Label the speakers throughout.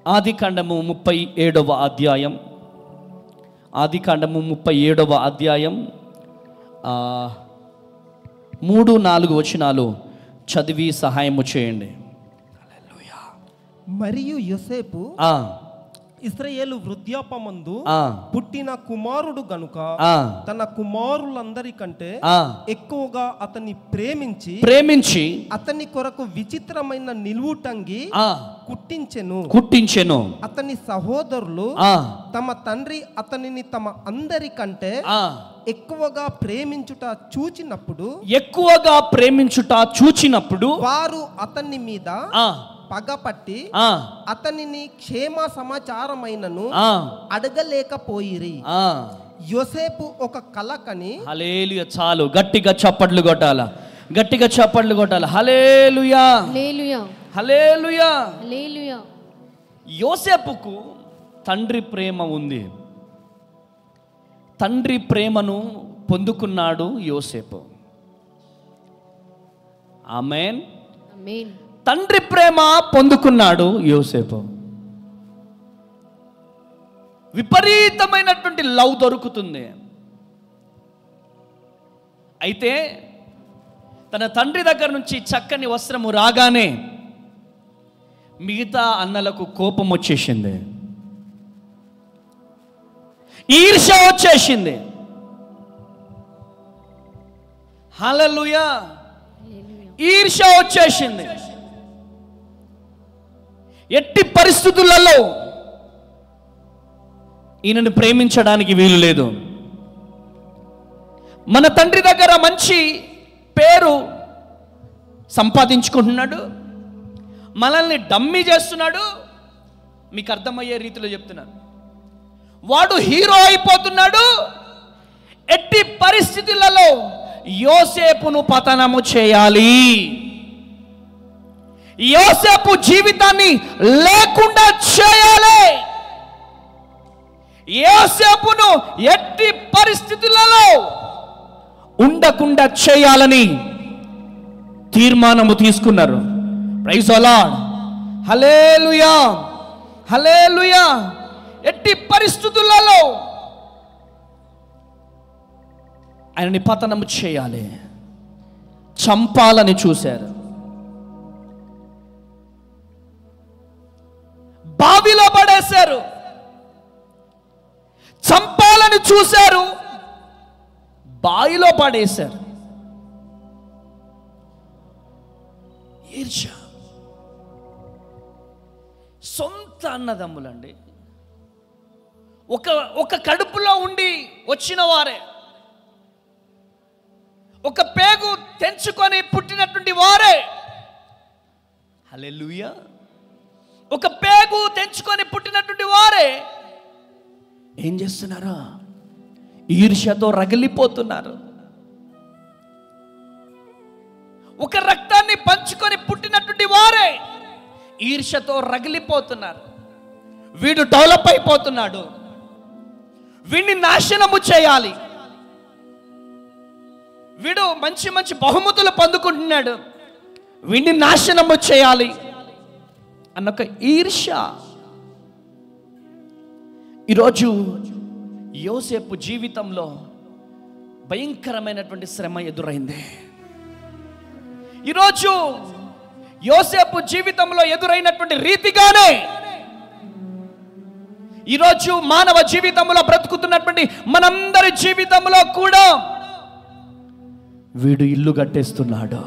Speaker 1: ఆది కాండము ముప్పై ఏడవ అధ్యాయం ఆది కాండము ముప్పై ఏడవ అధ్యాయం ఆ, మూడు నాలుగు వచనాలు చదివి సహాయము చేయండి
Speaker 2: మరియు యోసేపు
Speaker 1: ఆ,
Speaker 2: ఇస్రాయేలు వృద్ధాపమందు
Speaker 1: ఆ,
Speaker 2: పుట్టిన కుమారుడు గనుక
Speaker 1: ఆ,
Speaker 2: తన కుమారులందరికంటే
Speaker 1: ఆ.
Speaker 2: ఎక్కువగా అతన్ని ప్రేమించి
Speaker 1: ప్రేమించి
Speaker 2: అతని కొరకు విచిత్రమైన నిలువుటంగి
Speaker 1: ఆ,
Speaker 2: కుట్టించెను
Speaker 1: కుట్టించెను
Speaker 2: అతని సహోదరులు
Speaker 1: ఆ,
Speaker 2: తమ తండ్రి అతనిని తమ అందరికంటే
Speaker 1: ఆ,
Speaker 2: ఎక్కువగా ప్రేమించుట చూచినప్పుడు
Speaker 1: ఎక్కువగా ప్రేమించుట చూచినప్పుడు
Speaker 2: వారు అతన్ని మీద
Speaker 1: ఆ,
Speaker 2: పగపట్టి
Speaker 1: ఆ,
Speaker 2: అతనిని క్షేమ సమాచారమైనను
Speaker 1: ఆ,
Speaker 2: అడగలేకపోయిరి
Speaker 1: ఆ.
Speaker 2: యోసేపు ఒక కలకని
Speaker 1: హలేలుయ చాలు గట్టిగా చప్పట్లు కొట్టాల గట్టిగా చప్పట్లు కొట్టాల హలేలుయా
Speaker 3: హల్లెలూయా
Speaker 1: హలేలుయా
Speaker 3: హల్లెలూయా
Speaker 1: యోసేపుకు తండ్రి ప్రేమ ఉంది తండ్రి ప్రేమను పొందుకున్నాడు యోసేపు ఆమెన్
Speaker 3: ఆమేన్
Speaker 1: తండ్రి ప్రేమ పొందుకున్నాడు యోసేపు విపరీతమైనటువంటి లవ్ దొరుకుతుంది అయితే తన తండ్రి దగ్గర నుంచి చక్కని వస్త్రము రాగానే మిగతా అన్నలకు కోపం వచ్చేసింది ఈర్ష వచ్చేసింది హల్లెలూయా
Speaker 3: హల్లెలూయా
Speaker 1: ఈర్ష వచ్చేసింది ఎట్టి పరిస్థితులలో ఈయనను ప్రేమించడానికి వీలు లేదు మన తండ్రి దగ్గర మంచి పేరు సంపాదించుకుంటున్నాడు మనల్ని డమ్మీ చేస్తున్నాడు మీకు అర్థమయ్యే రీతిలో చెప్తున్నాను వాడు హీరో అయిపోతున్నాడు ఎట్టి పరిస్థితులలో యోసేపును పతనము చేయాలి యోసేపు జీవితాన్ని లేకుండా చేయాలి యోసేపును ఎట్టి పరిస్థితులలో ఉండకుండా చేయాలని తీర్మానము తీసుకున్నారు ప్రైజ్ అలాడ్ హలేలుయా హలేలుయా ఎట్టి పరిస్థితులలో ఆయనని పతనము చేయాలి చంపాలని చూశారు బావిలో పడేశారు చంపాలని చూశారు బావిలో పడేశారు ఈర్ష సొంత అన్నదమ్ములండి ఒక ఒక కడుపులో ఉండి వచ్చిన వారే ఒక పేగు తెంచుకొని పుట్టినటువంటి వారే హల్లెలూయా ఒక పేగు తెంచుకొని పుట్టినటువంటి వారే ఏం చేస్తున్నారా ఈర్ష్యతో రగిలిపోతున్నారు ఒక రక్తాన్ని పంచుకొని పుట్టినటువంటి వారే ఈర్ష్యతో రగిలిపోతున్నారు వీడు డెవలప్ అయిపోతున్నాడు వీడిని నాశనము చేయాలి వీడు మంచి మంచి బహుమతులు పొందుకుంటున్నాడు వీడిని నాశనము చేయాలి అన్నొక ఈర్ష ఈరోజు యోసేపు జీవితంలో భయంకరమైనటువంటి శ్రమ ఎదురైంది ఈరోజు యోసేపు జీవితంలో ఎదురైనటువంటి రీతిగానే ఈరోజు మానవ జీవితంలో బ్రతుకుతున్నటువంటి మనందరి జీవితంలో కూడా వీడు ఇల్లు కట్టేస్తున్నాడు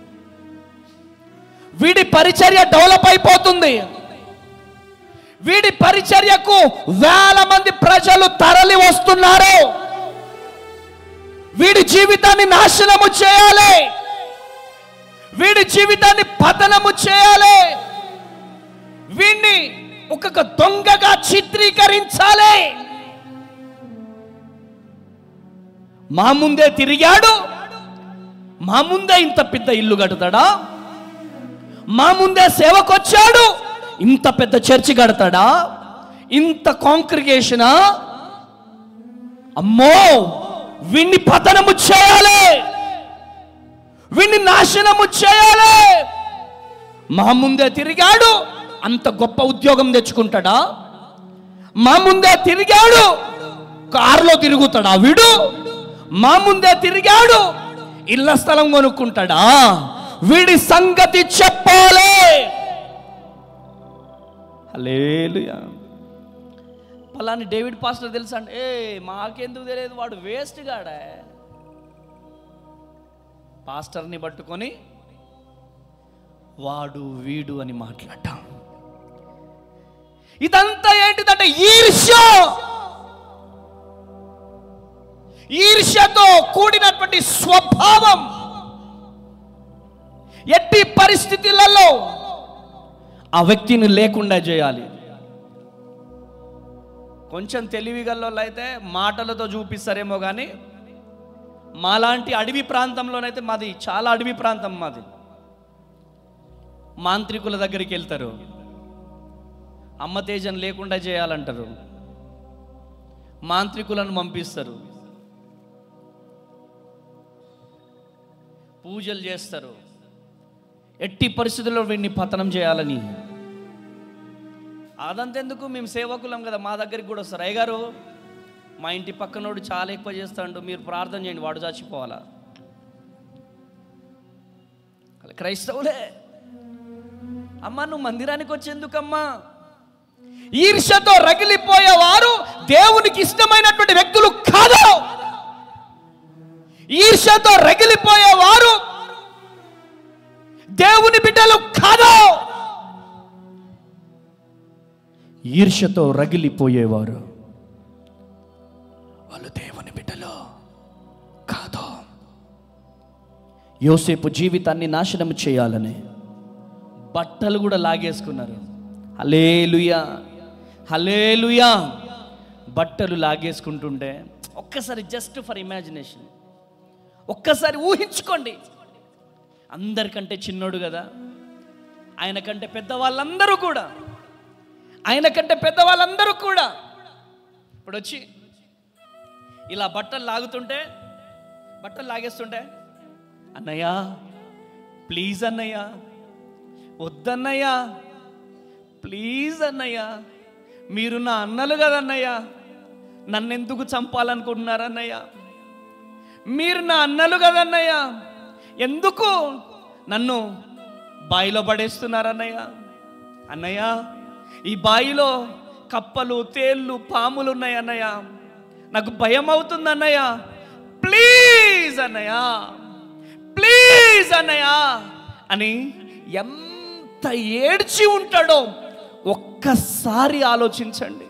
Speaker 1: వీడి పరిచర్య డెవలప్ అయిపోతుంది వీడి పరిచర్యకు వేల మంది ప్రజలు తరలి వస్తున్నారు వీడి జీవితాన్ని నాశనము చేయాలి వీడి జీవితాన్ని పతనము చేయాలి వీడిని ఒక దొంగగా చిత్రీకరించాలి మా ముందే తిరిగాడు మా ముందే ఇంత పెద్ద ఇల్లు కడతాడా మా ముందే సేవకొచ్చాడు ఇంత పెద్ద చర్చి కడతాడా ఇంత కాంక్రిగేషనా అమ్మో వీణ్ణి పతనము చేయాలి వీణ్ణి నాశనము చేయాలి మా ముందే తిరిగాడు అంత గొప్ప ఉద్యోగం తెచ్చుకుంటాడా మా ముందే తిరిగాడు కారులో తిరుగుతాడా వీడు మా ముందే తిరిగాడు ఇళ్ల స్థలం కొనుక్కుంటాడా వీడి సంగతి చెప్పాలి హల్లెలూయా పలాని డేవిడ్ పాస్టర్ తెలుసా అంటే ఏ మాకెందుకు తెలియదు వాడు వేస్ట్ గాడా పాస్టర్ని పట్టుకొని వాడు వీడు అని మాట్లాడటం ఇదంతా ఏంటిదంటే ఈర్ష్య ఈర్ష్యతో కూడినటువంటి స్వభావం ఎట్టి పరిస్థితులలో ఆ వ్యక్తిని లేకుండా చేయాలి కొంచెం తెలివిగల్లో అయితే మాటలతో చూపిస్తారేమో కానీ మాలాంటి అడవి ప్రాంతంలోనైతే మాది చాలా అడవి ప్రాంతం మాది మాంత్రికుల దగ్గరికి వెళ్తారు అమ్మ తేజం లేకుండా చేయాలంటారు మాంత్రికులను పంపిస్తారు పూజలు చేస్తారు ఎట్టి పరిస్థితుల్లో వీడిని పతనం చేయాలని అదంతెందుకు మేము సేవకులం కదా మా దగ్గరికి కూడా వస్తారు అయ్యగారు మా ఇంటి పక్కనోడు చాలా ఎక్కువ చేస్తాడు మీరు ప్రార్థన చేయండి వాడు చచ్చిపోవాలా వాళ్ళు క్రైస్తవులే అమ్మా నువ్వు మందిరానికి వచ్చేందుకమ్మా ఈర్ష్యతో రగిలిపోయేవారు దేవునికి ఇష్టమైనటువంటి వ్యక్తులు కాదు ఈర్ష్యతో రగిలిపోయేవారు దేవుని బిడ్డలు కాదు ఈర్ష్యతో రగిలిపోయేవారు వాళ్ళు దేవుని బిడ్డలు కాదు యోసేపు జీవితాన్ని నాశనం చేయాలని బట్టలు కూడా లాగేసుకున్నారు హలేలుయా హలేలుయా బట్టలు లాగేసుకుంటుంటే ఒక్కసారి జస్ట్ ఫర్ ఇమాజినేషన్ ఒక్కసారి ఊహించుకోండి అందరికంటే చిన్నోడు కదా ఆయన కంటే పెద్దవాళ్ళందరూ కూడా ఆయన కంటే పెద్దవాళ్ళందరూ కూడా ఇప్పుడు వచ్చి ఇలా బట్టలు లాగుతుంటే బట్టలు లాగేస్తుంటే అన్నయ్య ప్లీజ్ అన్నయ్య వద్దన్నయ్య ప్లీజ్ అన్నయ్య మీరు నా అన్నలు కదన్నయ్య నన్నెందుకు చంపాలనుకుంటున్నారన్నయ్య మీరు నా అన్నలు కదన్నయ్య ఎందుకు నన్ను బాయిలో పడేస్తున్నారన్నయ్య అన్నయ్య ఈ బాయిలో కప్పలు తేళ్ళు పాములు ఉన్నాయి అన్నయ్య నాకు భయం అవుతుంది అన్నయ్య ప్లీజ్ అన్నయ్య ప్లీజ్ అన్నయ్య అని ఎంత ఏడ్చి ఉంటాడో ఒక్కసారి ఆలోచించండి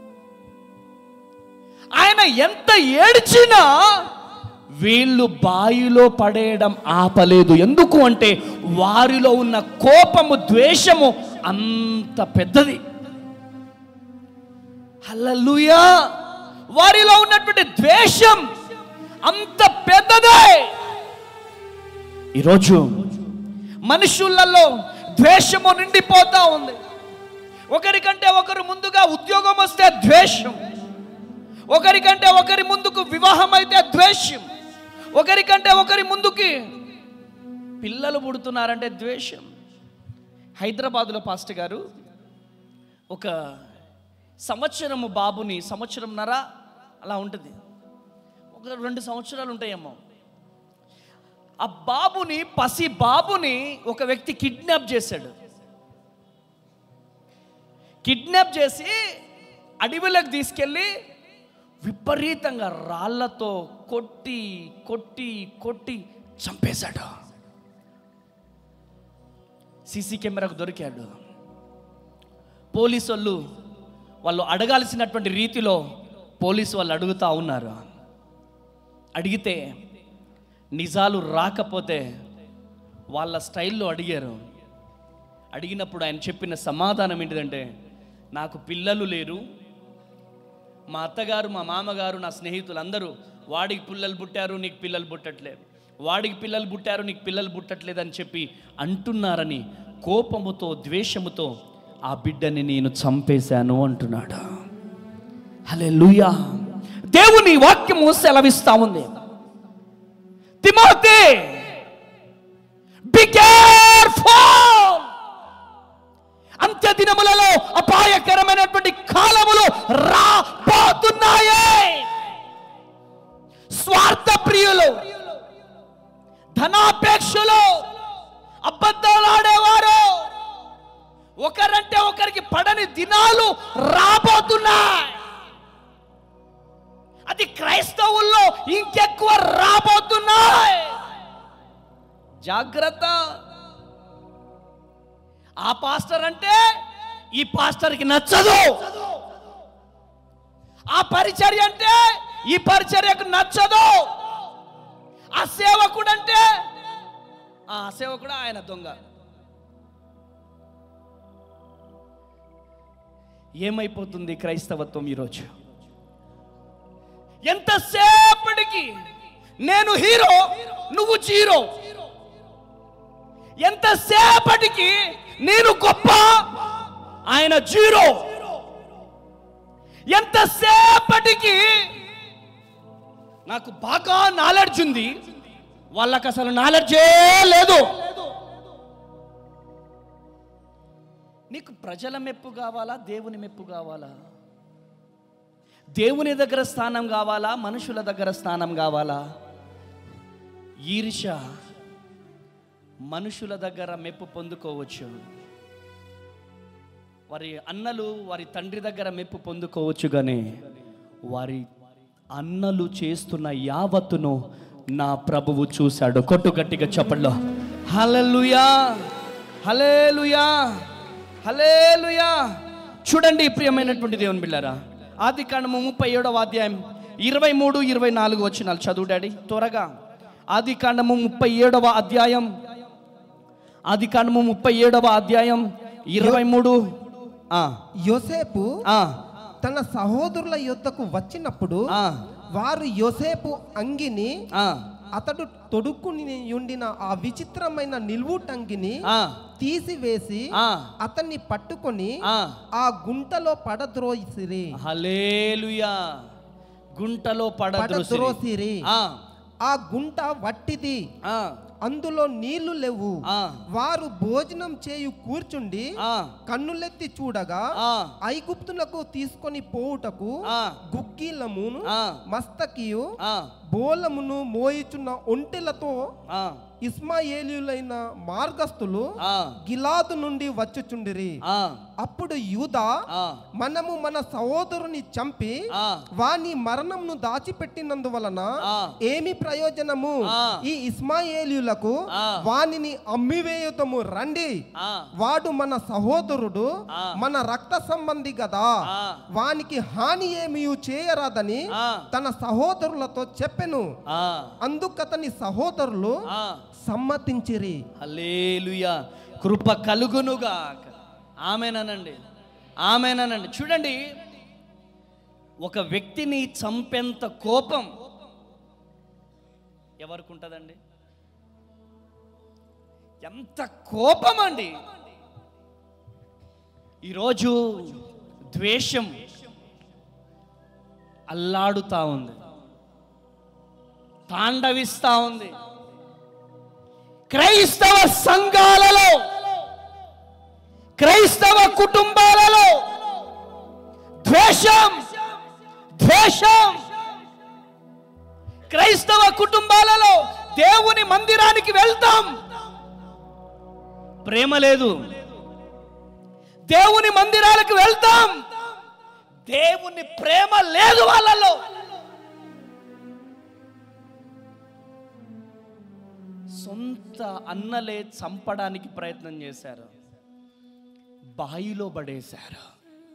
Speaker 1: ఆయన ఎంత ఏడ్చినా వీళ్ళు బాయిలో పడేయడం ఆపలేదు ఎందుకు అంటే వారిలో ఉన్న కోపము ద్వేషము అంత పెద్దది హల్లెలూయా వారిలో ఉన్నటువంటి ద్వేషం అంత పెద్దదే ఈరోజు మనుషులలో ద్వేషము నిండిపోతా ఉంది ఒకరికంటే ఒకరు ముందుగా ఉద్యోగం వస్తే ద్వేషం ఒకరికంటే ఒకరి ముందుకు వివాహం అయితే ద్వేషం ఒకరికంటే ఒకరి ముందుకి పిల్లలు పుడుతున్నారంటే ద్వేషం హైదరాబాదులో పాస్టర్ గారు ఒక సంవత్సరము బాబుని సంవత్సరంన్నర అలా ఉంటుంది ఒక రెండు సంవత్సరాలు ఉంటాయేమో ఆ బాబుని పసి బాబుని ఒక వ్యక్తి కిడ్నాప్ చేశాడు కిడ్నాప్ చేసి అడవిలోకి తీసుకెళ్ళి విపరీతంగా రాళ్లతో కొట్టి కొట్టి కొట్టి చంపేశాడు సీసీ కెమెరాకు దొరికాడు పోలీసు వాళ్ళు వాళ్ళు అడగాల్సినటువంటి రీతిలో పోలీసు వాళ్ళు అడుగుతా ఉన్నారు అడిగితే నిజాలు రాకపోతే వాళ్ళ స్టైల్లో అడిగారు అడిగినప్పుడు ఆయన చెప్పిన సమాధానం ఏంటిదంటే నాకు పిల్లలు లేరు మా అత్తగారు మా మామగారు నా స్నేహితులు అందరూ వాడికి పిల్లలు పుట్టారు నీకు పిల్లలు పుట్టట్లేదు వాడికి పిల్లలు పుట్టారు నీకు పిల్లలు పుట్టట్లేదు అని చెప్పి అంటున్నారని కోపముతో ద్వేషముతో ఆ బిడ్డని నేను చంపేశాను అంటున్నాడు హలే దేవుని వాక్యము సెలవిస్తా ఉంది తిమోతి బి కేర్ఫుల్ అంత్య దిన ఒకరికంటే ఒకరికి పడని దినాలు రాబోతున్నాయి అది క్రైస్తవుల్లో ఇంకెక్కువ రాబోతున్నాయి జాగ్రత్త ఆ పాస్టర్ అంటే ఈ పాస్టర్కి నచ్చదు ఆ పరిచర్య అంటే ఈ పరిచర్యకు నచ్చదు ఆ సేవకుడు అంటే ఆ సేవకుడు ఆయన దొంగ ఏమైపోతుంది క్రైస్తవత్వం ఈరోజు ఎంతసేపటికి నేను హీరో నువ్వు జీరో ఎంతసేపటికి నేను గొప్ప ఆయన జీరో ఎంతసేపటికి నాకు బాగా నాలెడ్జ్ ఉంది వాళ్ళకి అసలు నాలెడ్జే లేదు నీకు ప్రజల మెప్పు కావాలా దేవుని మెప్పు కావాలా దేవుని దగ్గర స్థానం కావాలా మనుషుల దగ్గర స్థానం కావాలా ఈర్ష మనుషుల దగ్గర మెప్పు పొందుకోవచ్చు వారి అన్నలు వారి తండ్రి దగ్గర మెప్పు పొందుకోవచ్చు కానీ వారి అన్నలు చేస్తున్న యావత్తును నా ప్రభువు చూశాడు కొట్టు గట్టిగా చెప్పట్లో హలలుయా హలేలుయా హలేలుయా చూడండి ప్రియమైనటువంటి దేవుని బిళ్ళారా ఆది కాండము ముప్పై ఏడవ అధ్యాయం ఇరవై మూడు ఇరవై నాలుగు వచ్చినాలు చదువు డాడీ త్వరగా ఆది కాండము ముప్పై ఏడవ అధ్యాయం ఆది కాండము ముప్పై ఏడవ అధ్యాయం ఇరవై మూడు ఆ,
Speaker 2: యోసేపు
Speaker 1: ఆ,
Speaker 2: తన సహోదరుల యొద్దకు వచ్చినప్పుడు
Speaker 1: ఆ,
Speaker 2: వారు యోసేపు అంగిని
Speaker 1: ఆ,
Speaker 2: అతడు తొడుక్కుని ఉండిన ఆ విచిత్రమైన నిలువుటంగిని
Speaker 1: ఆ,
Speaker 2: తీసివేసి
Speaker 1: ఆ,
Speaker 2: అతన్ని పట్టుకొని
Speaker 1: ఆ.
Speaker 2: ఆ గుంటలో పడద్రోసిరి
Speaker 1: హల్లెలూయా గుంటలో పడద్రోసిరి.
Speaker 2: పడద్రోసిరి
Speaker 1: ఆ
Speaker 2: ఆ గుంట వట్టిది
Speaker 1: ఆ
Speaker 2: అందులో నీళ్లు లేవు
Speaker 1: ఆ
Speaker 2: వారు భోజనం చేయు కూర్చుండి
Speaker 1: ఆ
Speaker 2: కన్నులెత్తి చూడగా
Speaker 1: ఆ
Speaker 2: ఐగుప్తులకు తీసుకొని పోవుటకు
Speaker 1: ఆ
Speaker 2: గుగ్గిలమును
Speaker 1: ఆ
Speaker 2: మస్తకియు
Speaker 1: ఆ
Speaker 2: బోలమును మోయిచున్న ఒంటెలతో
Speaker 1: ఆ
Speaker 2: ఇస్మాయేలీయులైన మార్గస్థులు
Speaker 1: ఆ
Speaker 2: గిలాదు నుండి వచ్చుచుండిరి
Speaker 1: ఆ
Speaker 2: అప్పుడు యూదా
Speaker 1: ఆ
Speaker 2: మనము మన సహోదరుని చంపి
Speaker 1: ఆ
Speaker 2: వాని మరణంను దాచిపెట్టినందువలన
Speaker 1: ఆ.
Speaker 2: ఏమి ప్రయోజనము
Speaker 1: ఆ.
Speaker 2: ఈ ఇస్మాయేలీయులకు
Speaker 1: ఆ.
Speaker 2: వానిని అమ్మివేయుతము రండి
Speaker 1: ఆ
Speaker 2: వాడు మన సహోదరుడు
Speaker 1: ఆ.
Speaker 2: మన రక్త సంబంధి కదా
Speaker 1: ఆ.
Speaker 2: వానికి హాని ఏమీ చేయరాదని
Speaker 1: ఆ.
Speaker 2: తన సహోదరులతో చెప్పెను
Speaker 1: ఆ
Speaker 2: అందుకతని సహోదరులు
Speaker 1: ఆ
Speaker 2: సమ్మతించిరి
Speaker 1: హల్లేలుయా కృప కలుగునుగా ఆమెననండి ఆమెననండి చూడండి ఒక వ్యక్తిని చంపేంత కోపం ఎవరికి ఉంటుందండి ఎంత కోపం అండి ఈరోజు ద్వేషం అల్లాడుతా ఉంది తాండవిస్తా ఉంది క్రైస్తవ సంఘాలలో క్రైస్తవ కుటుంబాలలో ద్వేషం ద్వేషం క్రైస్తవ కుటుంబాలలో దేవుని మందిరానికి వెళ్తాం ప్రేమ లేదు దేవుని మందిరాలకు వెళ్తాం దేవుని ప్రేమ లేదు వాళ్ళలో సొంత అన్నలే చంపడానికి ప్రయత్నం చేశారు బాయిలో పడేశారు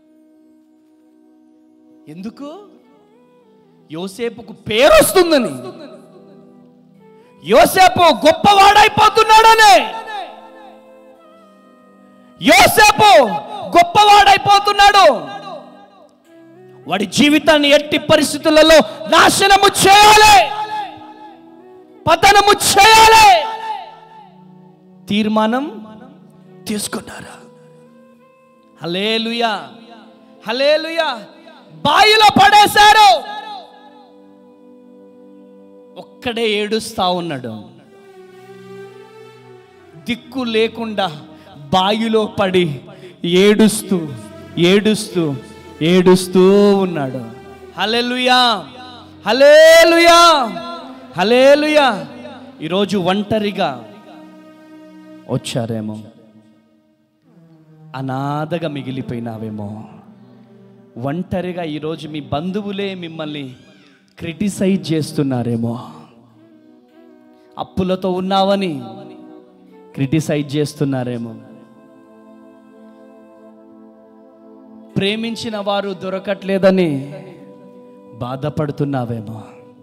Speaker 1: ఎందుకు యోసేపుకు పేరు వస్తుందని యోసేపు గొప్పవాడైపోతున్నాడనే యోసేపు గొప్పవాడైపోతున్నాడు వాడి జీవితాన్ని ఎట్టి పరిస్థితులలో నాశనము చేయాలి పతనము చేయాలి తీర్మానం తీసుకున్నారు హలేలుయా హలేలుయా బాయిలో పడేశారు ఒక్కడే ఏడుస్తా ఉన్నాడు దిక్కు లేకుండా బాయిలో పడి ఏడుస్తూ ఏడుస్తూ ఏడుస్తూ ఉన్నాడు హలెలుయా హలేలుయా హలేలుయా ఈరోజు ఒంటరిగా వచ్చారేమో అనాథగా మిగిలిపోయినావేమో ఒంటరిగా ఈరోజు మీ బంధువులే మిమ్మల్ని క్రిటిసైజ్ చేస్తున్నారేమో అప్పులతో ఉన్నావని క్రిటిసైజ్ చేస్తున్నారేమో ప్రేమించిన వారు దొరకట్లేదని బాధపడుతున్నావేమో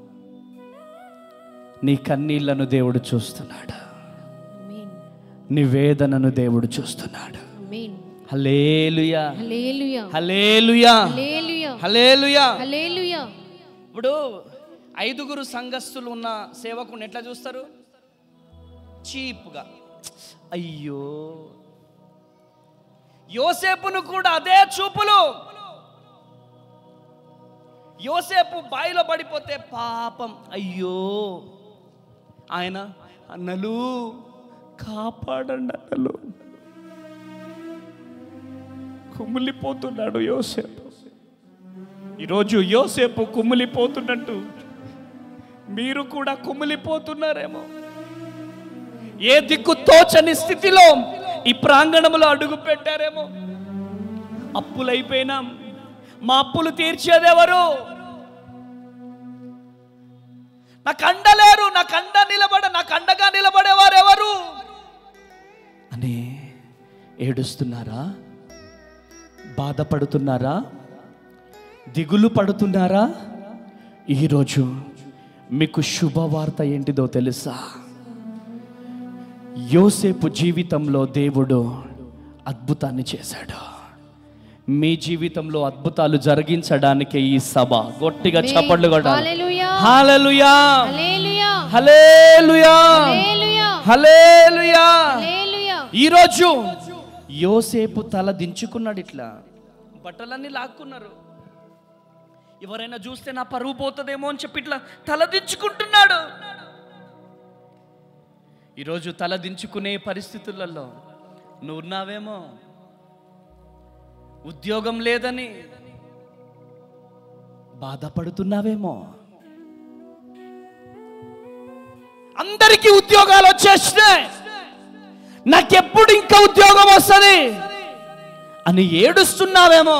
Speaker 1: నీ కన్నీళ్లను దేవుడు చూస్తున్నాడు
Speaker 3: ఆమేన్
Speaker 1: నీ వేదనను దేవుడు చూస్తున్నాడు
Speaker 3: amen
Speaker 1: hallelujah
Speaker 3: hallelujah
Speaker 1: hallelujah
Speaker 3: hallelujah
Speaker 1: hallelujah
Speaker 3: hallelujah
Speaker 1: ఇప్పుడు ఐదుగురు సంఘస్థులు ఉన్న సేవకుని ఎట్లా చూస్తారు చీప్గా అయ్యో యోసేపును కూడా అదే చూపులు యోసేపు బాయిలో పడిపోతే పాపం అయ్యో ఆయన అన్నలు కాపాడండి అన్నలు కుమిలిపోతున్నాడు యోసేపు ఈరోజు యోసేపు కుమిలిపోతున్నట్టు మీరు కూడా కుమిలిపోతున్నారేమో ఏ దిక్కు తోచని స్థితిలో ఈ ప్రాంగణంలో అడుగు పెట్టారేమో అప్పులైపోయినాం మా అప్పులు తీర్చేదెవరు నా కండ లేరు నా కండ నిలబడ నా కండగా నిలబడేవారు ఎవరు అని ఏడుస్తున్నారా బాధపడుతున్నారా దిగులు పడుతున్నారా ఈరోజు మీకు శుభవార్త ఏంటిదో తెలుసా యోసేపు జీవితంలో దేవుడు అద్భుతాన్ని చేశాడు మీ జీవితంలో అద్భుతాలు జరిగించడానికి ఈ సభ గట్టిగా చప్పట్లు కొట్టాలి
Speaker 3: హల్లెలూయా
Speaker 1: హల్లెలూయా
Speaker 3: హల్లెలూయా
Speaker 1: హల్లెలూయా
Speaker 3: హల్లెలూయా
Speaker 1: హల్లెలూయా
Speaker 3: హల్లెలూయా
Speaker 1: ఈరోజు యోసేపు తల దించుకున్నాడు ఇట్లా బట్టలన్నీ లాక్కున్నారు ఎవరైనా చూస్తే నా పరువు పోతుందేమో అని చెప్పి ఇట్లా తల దించుకుంటున్నాడు ఈరోజు తల దించుకునే పరిస్థితులలో నువ్వు ఉన్నావేమో ఉద్యోగం లేదని బాధపడుతున్నావేమో అందరికీ ఉద్యోగాలు వచ్చేసినాయి నాకెప్పుడు ఇంకా ఉద్యోగం వస్తుంది అని ఏడుస్తున్నావేమో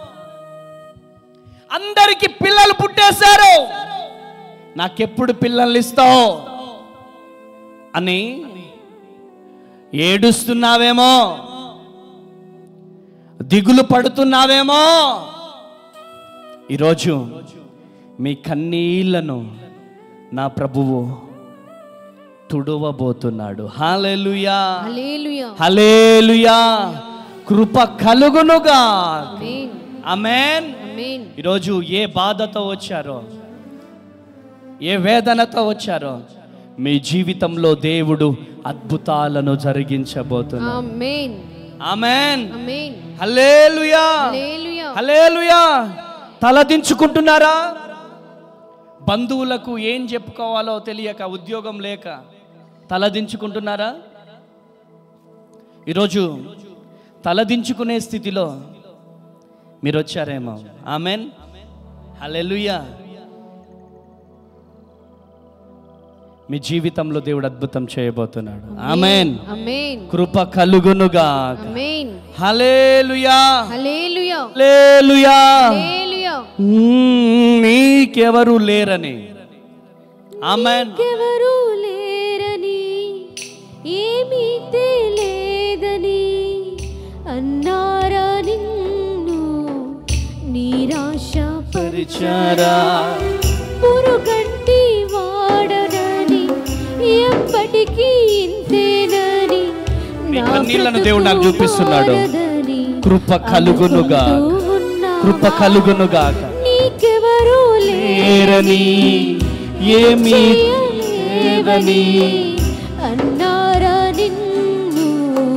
Speaker 1: అందరికి పిల్లలు పుట్టేశారు నాకెప్పుడు పిల్లల్ని ఇస్తావు అని ఏడుస్తున్నావేమో దిగులు పడుతున్నావేమో ఈరోజు మీ కన్నీళ్లను నా ప్రభువు తుడవబోతున్నాడు హాలెలుయా
Speaker 3: హల్లెలూయా
Speaker 1: హలేలుయా కృప కలుగునుగా
Speaker 3: ఆమేన్
Speaker 1: అమెన్
Speaker 3: ఆమేన్
Speaker 1: ఈరోజు ఏ బాధతో వచ్చారో ఏ వేదనతో వచ్చారో మీ జీవితంలో దేవుడు అద్భుతాలను జరిగించబోతున్నాడు
Speaker 3: amen
Speaker 1: amen
Speaker 3: amen
Speaker 1: hallelujah
Speaker 3: hallelujah
Speaker 1: hallelujah తలదించుకుంటున్నారా బంధువులకు ఏం చెప్పుకోవాలో తెలియక ఉద్యోగం లేక తలదించుకుంటున్నారా ఈరోజు తలదించుకునే స్థితిలో మీరు వచ్చారేమో ఆమెన్ హల్లెలూయా మీ జీవితంలో దేవుడు అద్భుతం చేయబోతున్నాడు ఆమెన్
Speaker 3: ఆమేన్
Speaker 1: కృప కలుగునుగా
Speaker 3: ఆమేన్
Speaker 1: హలేలుయా
Speaker 3: హల్లెలూయా
Speaker 1: హల్లెలూయా
Speaker 3: హల్లెలూయా
Speaker 1: మ్మ్, నీకెవరు లేరని ఆమెన్
Speaker 3: ఎవరు లేరని ఏమీ తెలియదని అన్నారా నిన్ను నిరాశ
Speaker 1: పరిచారా
Speaker 3: పురుగంటి వాడనని ఎప్పటికీ ఇంతేనని
Speaker 1: నీ
Speaker 3: నా
Speaker 1: కన్నీళ్లను దేవుడు నాకు
Speaker 3: బ్రతుకు
Speaker 1: చూపిస్తున్నాడు.
Speaker 3: మారదని
Speaker 1: కృప కలుగునుగా
Speaker 3: అనుకుంటూ ఉన్నావా?
Speaker 1: కృప కలుగునుగాక
Speaker 3: నీకెవరు
Speaker 1: లేరని ఏమీ లేదని
Speaker 3: అన్నారా నిన్ను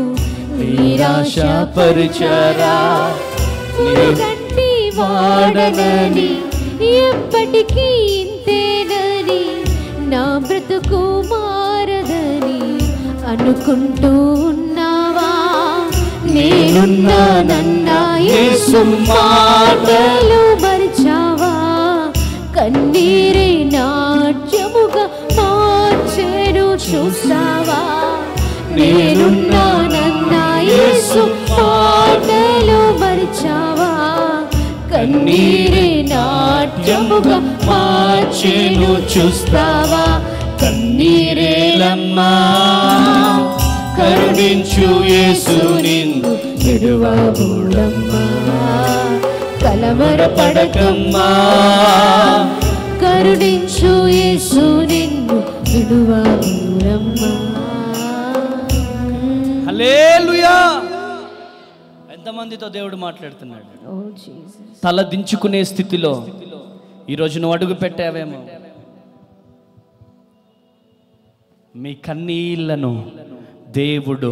Speaker 1: నిరాశపరిచారా
Speaker 3: పురుగంటి వాడనని ఎప్పటికీ ఇంతేనని నా బ్రతుకు మారదని అనుకుంటూ ఉన్నావా నేనున్నానన్నా యేసు మాటలు మరిచావా కన్నీరే నాట్యముగా మార్చెను చూసావా నేనున్నానన్నా యేసు యేసు మాటలు మరిచావా కన్నీరే నాట్యముగా మార్చెను చూస్తావా కన్నీరేలమ్మా
Speaker 1: కరుణించు యేసు నిన్ను
Speaker 3: విడువబూడమ్మా కలవరపడకమ్మా కరుణించు యేసు నిన్ను విడువబూడమ్మా
Speaker 1: హల్లెలూయా ఎంతమందితో దేవుడు మాట్లాడుతున్నాడు
Speaker 3: ఓ జీసస్
Speaker 1: తల దించుకునే స్థితిలో ఈరోజు నువ్వు అడుగు పెట్టావేమో మీ కన్నీళ్లను దేవుడు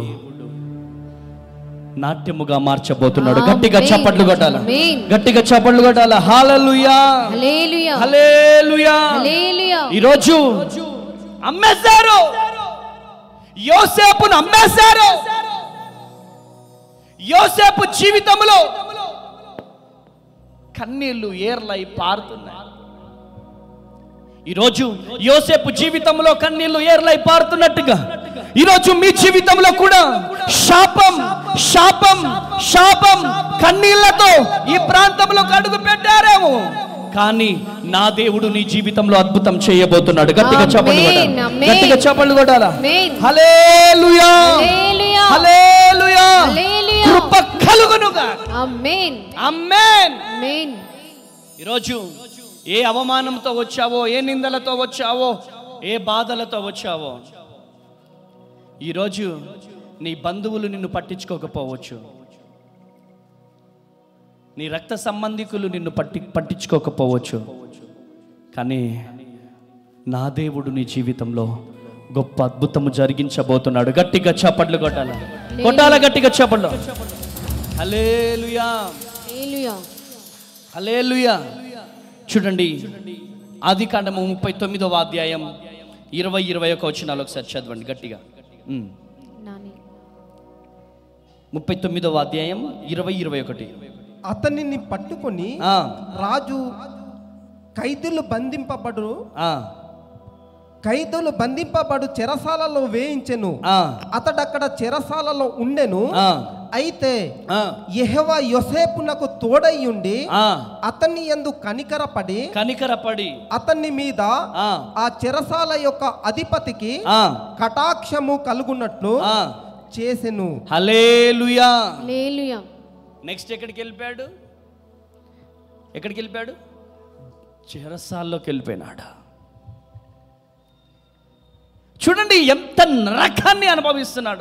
Speaker 1: నాట్యముగా మార్చబోతున్నాడు గట్టిగా
Speaker 3: ఆమేన్.
Speaker 1: చప్పట్లు కొట్టాల
Speaker 3: ఆమేన్.
Speaker 1: గట్టిగా చప్పట్లు కొట్టాల హాలలుయా
Speaker 3: హల్లెలూయా
Speaker 1: హల్లెలూయా
Speaker 3: హల్లెలూయా
Speaker 1: ఈరోజు అమ్మేశారు యోసేపును అమ్మేశారు యోసేపు జీవితంలో కన్నీళ్లు ఏర్లై పారుతున్నాయి ఈరోజు యోసేపు జీవితంలో కన్నీళ్లు ఏర్లై పారుతున్నట్టుగా ఈరోజు మీ జీవితంలో కూడా శాపం శాపం శాపం కన్నీళ్లతో ఈ ప్రాంతంలో అడుగు పెట్టారేమో కానీ నా దేవుడు నీ జీవితంలో అద్భుతం చేయబోతున్నాడు గట్టిగా చప్పట్లు
Speaker 3: ఆమేన్,
Speaker 1: కొట్టాలి
Speaker 3: ఆమేన్.
Speaker 1: గట్టిగా చప్పట్లు కొట్టాలా
Speaker 3: ఆమేన్.
Speaker 1: హల్లెలూయా
Speaker 3: హల్లెలూయా
Speaker 1: హల్లెలూయా
Speaker 3: హల్లెలూయా.
Speaker 1: కృప కలుగునుగా
Speaker 3: ఆమేన్
Speaker 1: అమ్మేన్
Speaker 3: ఆమేన్
Speaker 1: ఈరోజు ఏ అవమానంతో వచ్చావో ఏ నిందలతో వచ్చావో ఏ బాధలతో వచ్చావో ఈరోజు నీ బంధువులు నిన్ను పట్టించుకోకపోవచ్చు నీ రక్త సంబంధికులు నిన్ను పట్టి పట్టించుకోకపోవచ్చు కానీ నా దేవుడు నీ జీవితంలో గొప్ప అద్భుతము జరిగించబోతున్నాడు గట్టిగా చప్పట్లు కొట్టాల కొట్టాల గట్టిగా చప్పట్లు హల్లెలూయా
Speaker 3: హల్లెలూయా
Speaker 1: హల్లెలూయా చూడండి ఆది కాండము ముప్పై తొమ్మిదవ అధ్యాయం ఇరవై ఇరవై ఒక వచ్చినాలు ఒకసారి చదవండి గట్టిగా ఉమ్.
Speaker 3: నాని
Speaker 1: ముప్పై తొమ్మిదవ అధ్యాయం ఇరవై ఇరవై ఒకటి
Speaker 2: అతనిని పట్టుకొని
Speaker 1: ఆ,
Speaker 2: రాజు ఖైదులు బంధింపబడు
Speaker 1: ఆ,
Speaker 2: ఖైదులు బంధింపబడు చెరసాలలో వేయించెను
Speaker 1: ఆ,
Speaker 2: అతడక్కడ చెరసాలలో ఉండెను
Speaker 1: ఆ,
Speaker 2: అయితే
Speaker 1: ఆ,
Speaker 2: యెహోవా యోసేపునకు తోడయ్యుండి
Speaker 1: ఆ.
Speaker 2: అతన్ని ఎందు కనికరపడి
Speaker 1: కనికరపడి
Speaker 2: అతన్ని మీద
Speaker 1: ఆ,
Speaker 2: ఆ చెరసాల యొక్క అధిపతికి
Speaker 1: ఆ,
Speaker 2: కటాక్షము కలుగునట్లు
Speaker 1: ఆ.
Speaker 2: చేసెను
Speaker 1: హల్లెలూయా
Speaker 3: హల్లెలూయా
Speaker 1: నెక్స్ట్ ఎక్కడికి వెళ్ళిపోయాడు ఎక్కడికి వెళ్ళిపోయాడు చెరసాల్లోకి వెళ్ళిపోయినాడు చూడండి ఎంత నరకాన్ని అనుభవిస్తున్నాడు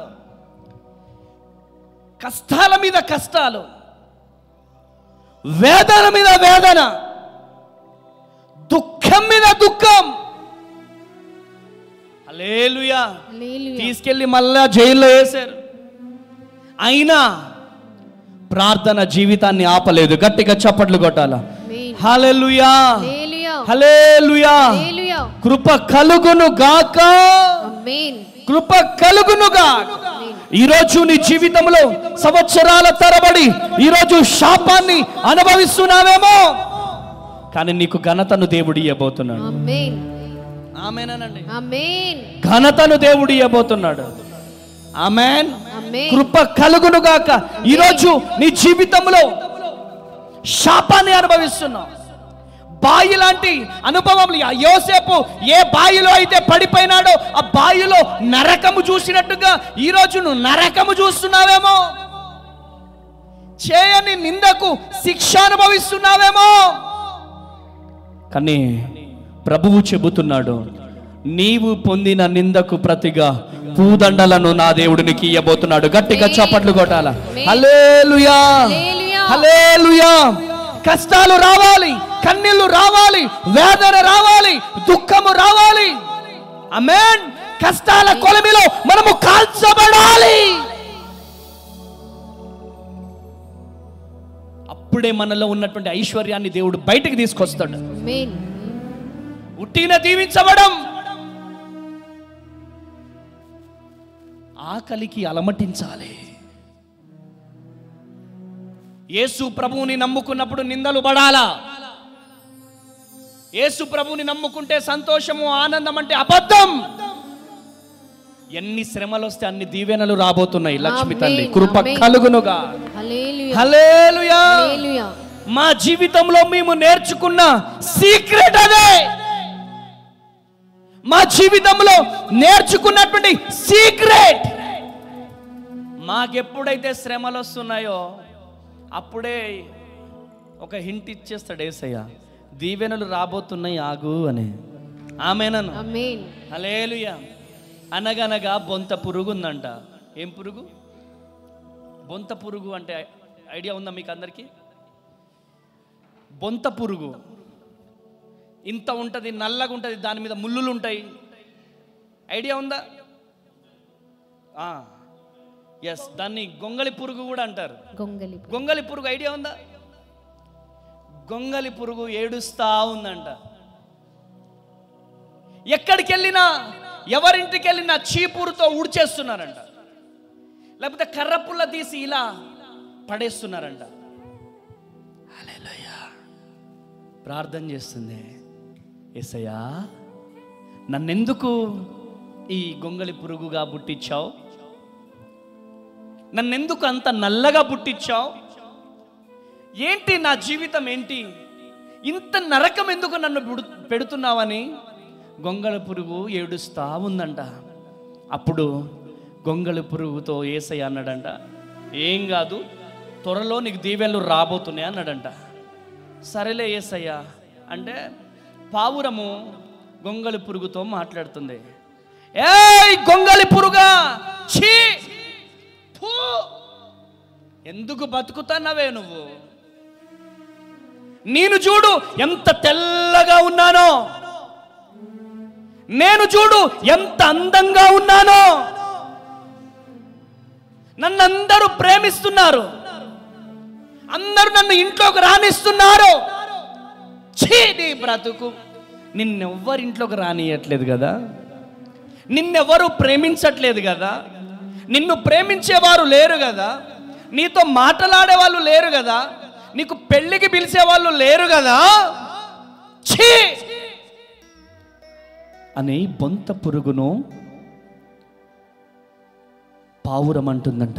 Speaker 1: కష్టాల మీద కష్టాలు వేదన మీద వేదన దుఃఖం మీద దుఃఖం హల్లెలూయా
Speaker 3: హల్లెలూయా
Speaker 1: తీసుకెళ్లి మళ్ళా జైల్లో వేశారు అయినా ప్రార్థన జీవితాన్ని ఆపలేదు గట్టిగా చప్పట్లు కొట్టాల
Speaker 3: ఆమేన్
Speaker 1: హల్లెలూయా
Speaker 3: హల్లెలూయా
Speaker 1: హల్లెలూయా
Speaker 3: హల్లెలూయా
Speaker 1: కృప కలుగును గాక
Speaker 3: ఆమేన్
Speaker 1: కృప కలుగును గాక ఈరోజు నీ జీవితంలో సంవత్సరాల తరబడి ఈరోజు శాపాన్ని అనుభవిస్తున్నావేమో కానీ నీకు ఘనతను దేవుడు ఇవ్వబోతున్నాడు
Speaker 3: ఆమేన్
Speaker 1: ఆమెనండి
Speaker 3: ఆమేన్
Speaker 1: ఘనతను దేవుడు ఇవ్వబోతున్నాడు ఆమెన్
Speaker 3: ఆమేన్
Speaker 1: కృప కలుగును గాక ఈరోజు నీ జీవితంలో శాపాన్ని అనుభవిస్తున్నావు బాయి లాంటి అనుభవం యోసేపు ఏ బాయిలో అయితే పడిపోయినాడో ఆ బాయిలో నరకము చూసినట్టుగా ఈరోజు నువ్వు నరకము చూస్తున్నావేమో చేయని నిందకు శిక్ష అనుభవిస్తున్నావేమో కానీ ప్రభువు చెబుతున్నాడు నీవు పొందిన నిందకు ప్రతిగా పూదండలను నా దేవుడినికి ఇయ్యబోతున్నాడు గట్టిగా చప్పట్లు కొట్టాల హల్లెలూయా
Speaker 3: హల్లెలూయా.
Speaker 1: హల్లెలూయా కష్టాలు రావాలి కన్నీళ్లు రావాలి వేదన రావాలి దుఃఖము రావాలి అమేన్ కష్టాల కొలమిలో మనము కాల్చబడాలి అప్పుడే మనలో ఉన్నటువంటి ఐశ్వర్యాన్ని దేవుడు బయటికి తీసుకొస్తాడు
Speaker 3: ఆమేన్
Speaker 1: ఉట్టిన దీవించబడం ఆకలికి అలమటించాలి యేసు ప్రభువుని నమ్ముకున్నప్పుడు నిందలు పడాలా యేసు ప్రభువుని నమ్ముకుంటే సంతోషము ఆనందం అంటే అబద్ధం ఎన్ని శ్రమలు వస్తే అన్ని దీవెనలు రాబోతున్నాయి లక్ష్మి తల్లి
Speaker 3: ఆమేన్,
Speaker 1: కృప
Speaker 3: ఆమేన్.
Speaker 1: కలుగునుగా
Speaker 3: హల్లెలూయా
Speaker 1: హల్లెలూయా
Speaker 3: హల్లెలూయా
Speaker 1: మా జీవితంలో మేము నేర్చుకున్న సీక్రెట్ అదే మా జీవితంలో నేర్చుకున్నటువంటి సీక్రెట్ మాకెప్పుడైతే శ్రమలు వస్తున్నాయో అప్పుడే ఒక హింట్ ఇచ్చేస్తాడు ఏసయ్య దీవెనలు రాబోతున్నాయి ఆగు అని ఆమెనను
Speaker 3: ఆమేన్
Speaker 1: హలేలుయ అనగనగా బొంత పురుగు ఉందంట ఏం పురుగు బొంత పురుగు అంటే ఐడియా ఉందా మీకు అందరికీ బొంత పురుగు ఇంత ఉంటుంది నల్లగా ఉంటుంది దాని మీద ముళ్ళులు ఉంటాయి ఐడియా ఉందా ఎస్ దాన్ని గొంగళి పురుగు కూడా అంటారు
Speaker 3: గొంగలి
Speaker 1: గొంగలి పురుగు ఐడియా ఉందా గొంగలి పురుగు ఏడుస్తా ఉందంట ఎక్కడికి వెళ్ళినా ఎవరింటికి వెళ్ళినా చీపురుతో ఊడ్చేస్తున్నారంట లేకపోతే కర్రపుల్ల తీసి ఇలా పడేస్తున్నారంట హల్లెలూయా. ప్రార్థన చేస్తుంది ఎసయ్యా నన్నెందుకు ఈ గొంగలి పురుగుగా పుట్టించావు నన్నెందుకు అంత నల్లగా పుట్టించావు ఏంటి నా జీవితం ఏంటి ఇంత నరకం ఎందుకు నన్ను పుడు- పెడుతున్నావని గొంగళ పురుగు ఏడుస్తా ఉందంట అప్పుడు గొంగళ పురుగుతో ఏసయ్య అన్నాడంట ఏం కాదు త్వరలో నీకు దీవెనలు రాబోతున్నాయి అన్నాడంట సరేలే ఏసయ్య అంటే పావురము గొంగళి పురుగుతో మాట్లాడుతుంది ఏయ్ గొంగళి పురుగా ఛీ ఫూ! ఎందుకు బతుకుతున్నావే నువ్వు నేను చూడు ఎంత తెల్లగా ఉన్నానో నేను చూడు ఎంత అందంగా ఉన్నానో నన్ను అందరూ ప్రేమిస్తున్నారు అందరూ నన్ను ఇంట్లోకి రానిస్తున్నారు ఛీ నీ బ్రతుకు నిన్నెవ్వరు ఇంట్లోకి రానియట్లేదు కదా నిన్నెవరు ప్రేమించట్లేదు కదా నిన్ను ప్రేమించేవారు లేరు కదా నీతో మాట్లాడే వాళ్ళు లేరు కదా నీకు పెళ్ళికి పిలిచే వాళ్ళు లేరు కదా ఛీ అని బొంత పురుగును పావురం అంటుందంట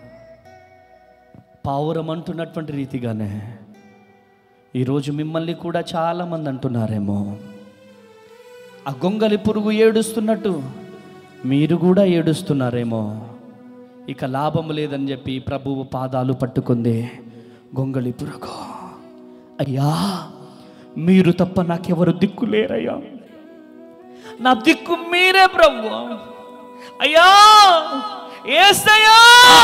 Speaker 1: పావురం అంటున్నటువంటి రీతిగానే ఈరోజు మిమ్మల్ని కూడా చాలామంది అంటున్నారేమో ఆ గొంగలి పురుగు ఏడుస్తున్నట్టు మీరు కూడా ఏడుస్తున్నారేమో ఇక లాభం లేదని చెప్పి ప్రభువు పాదాలు పట్టుకుంది గొంగలి పురుగు అయ్యా మీరు తప్ప నాకెవరు దిక్కు లేరయ్యా నా దిక్కు మీరే ప్రభు అయ్యా ఏసయ్యా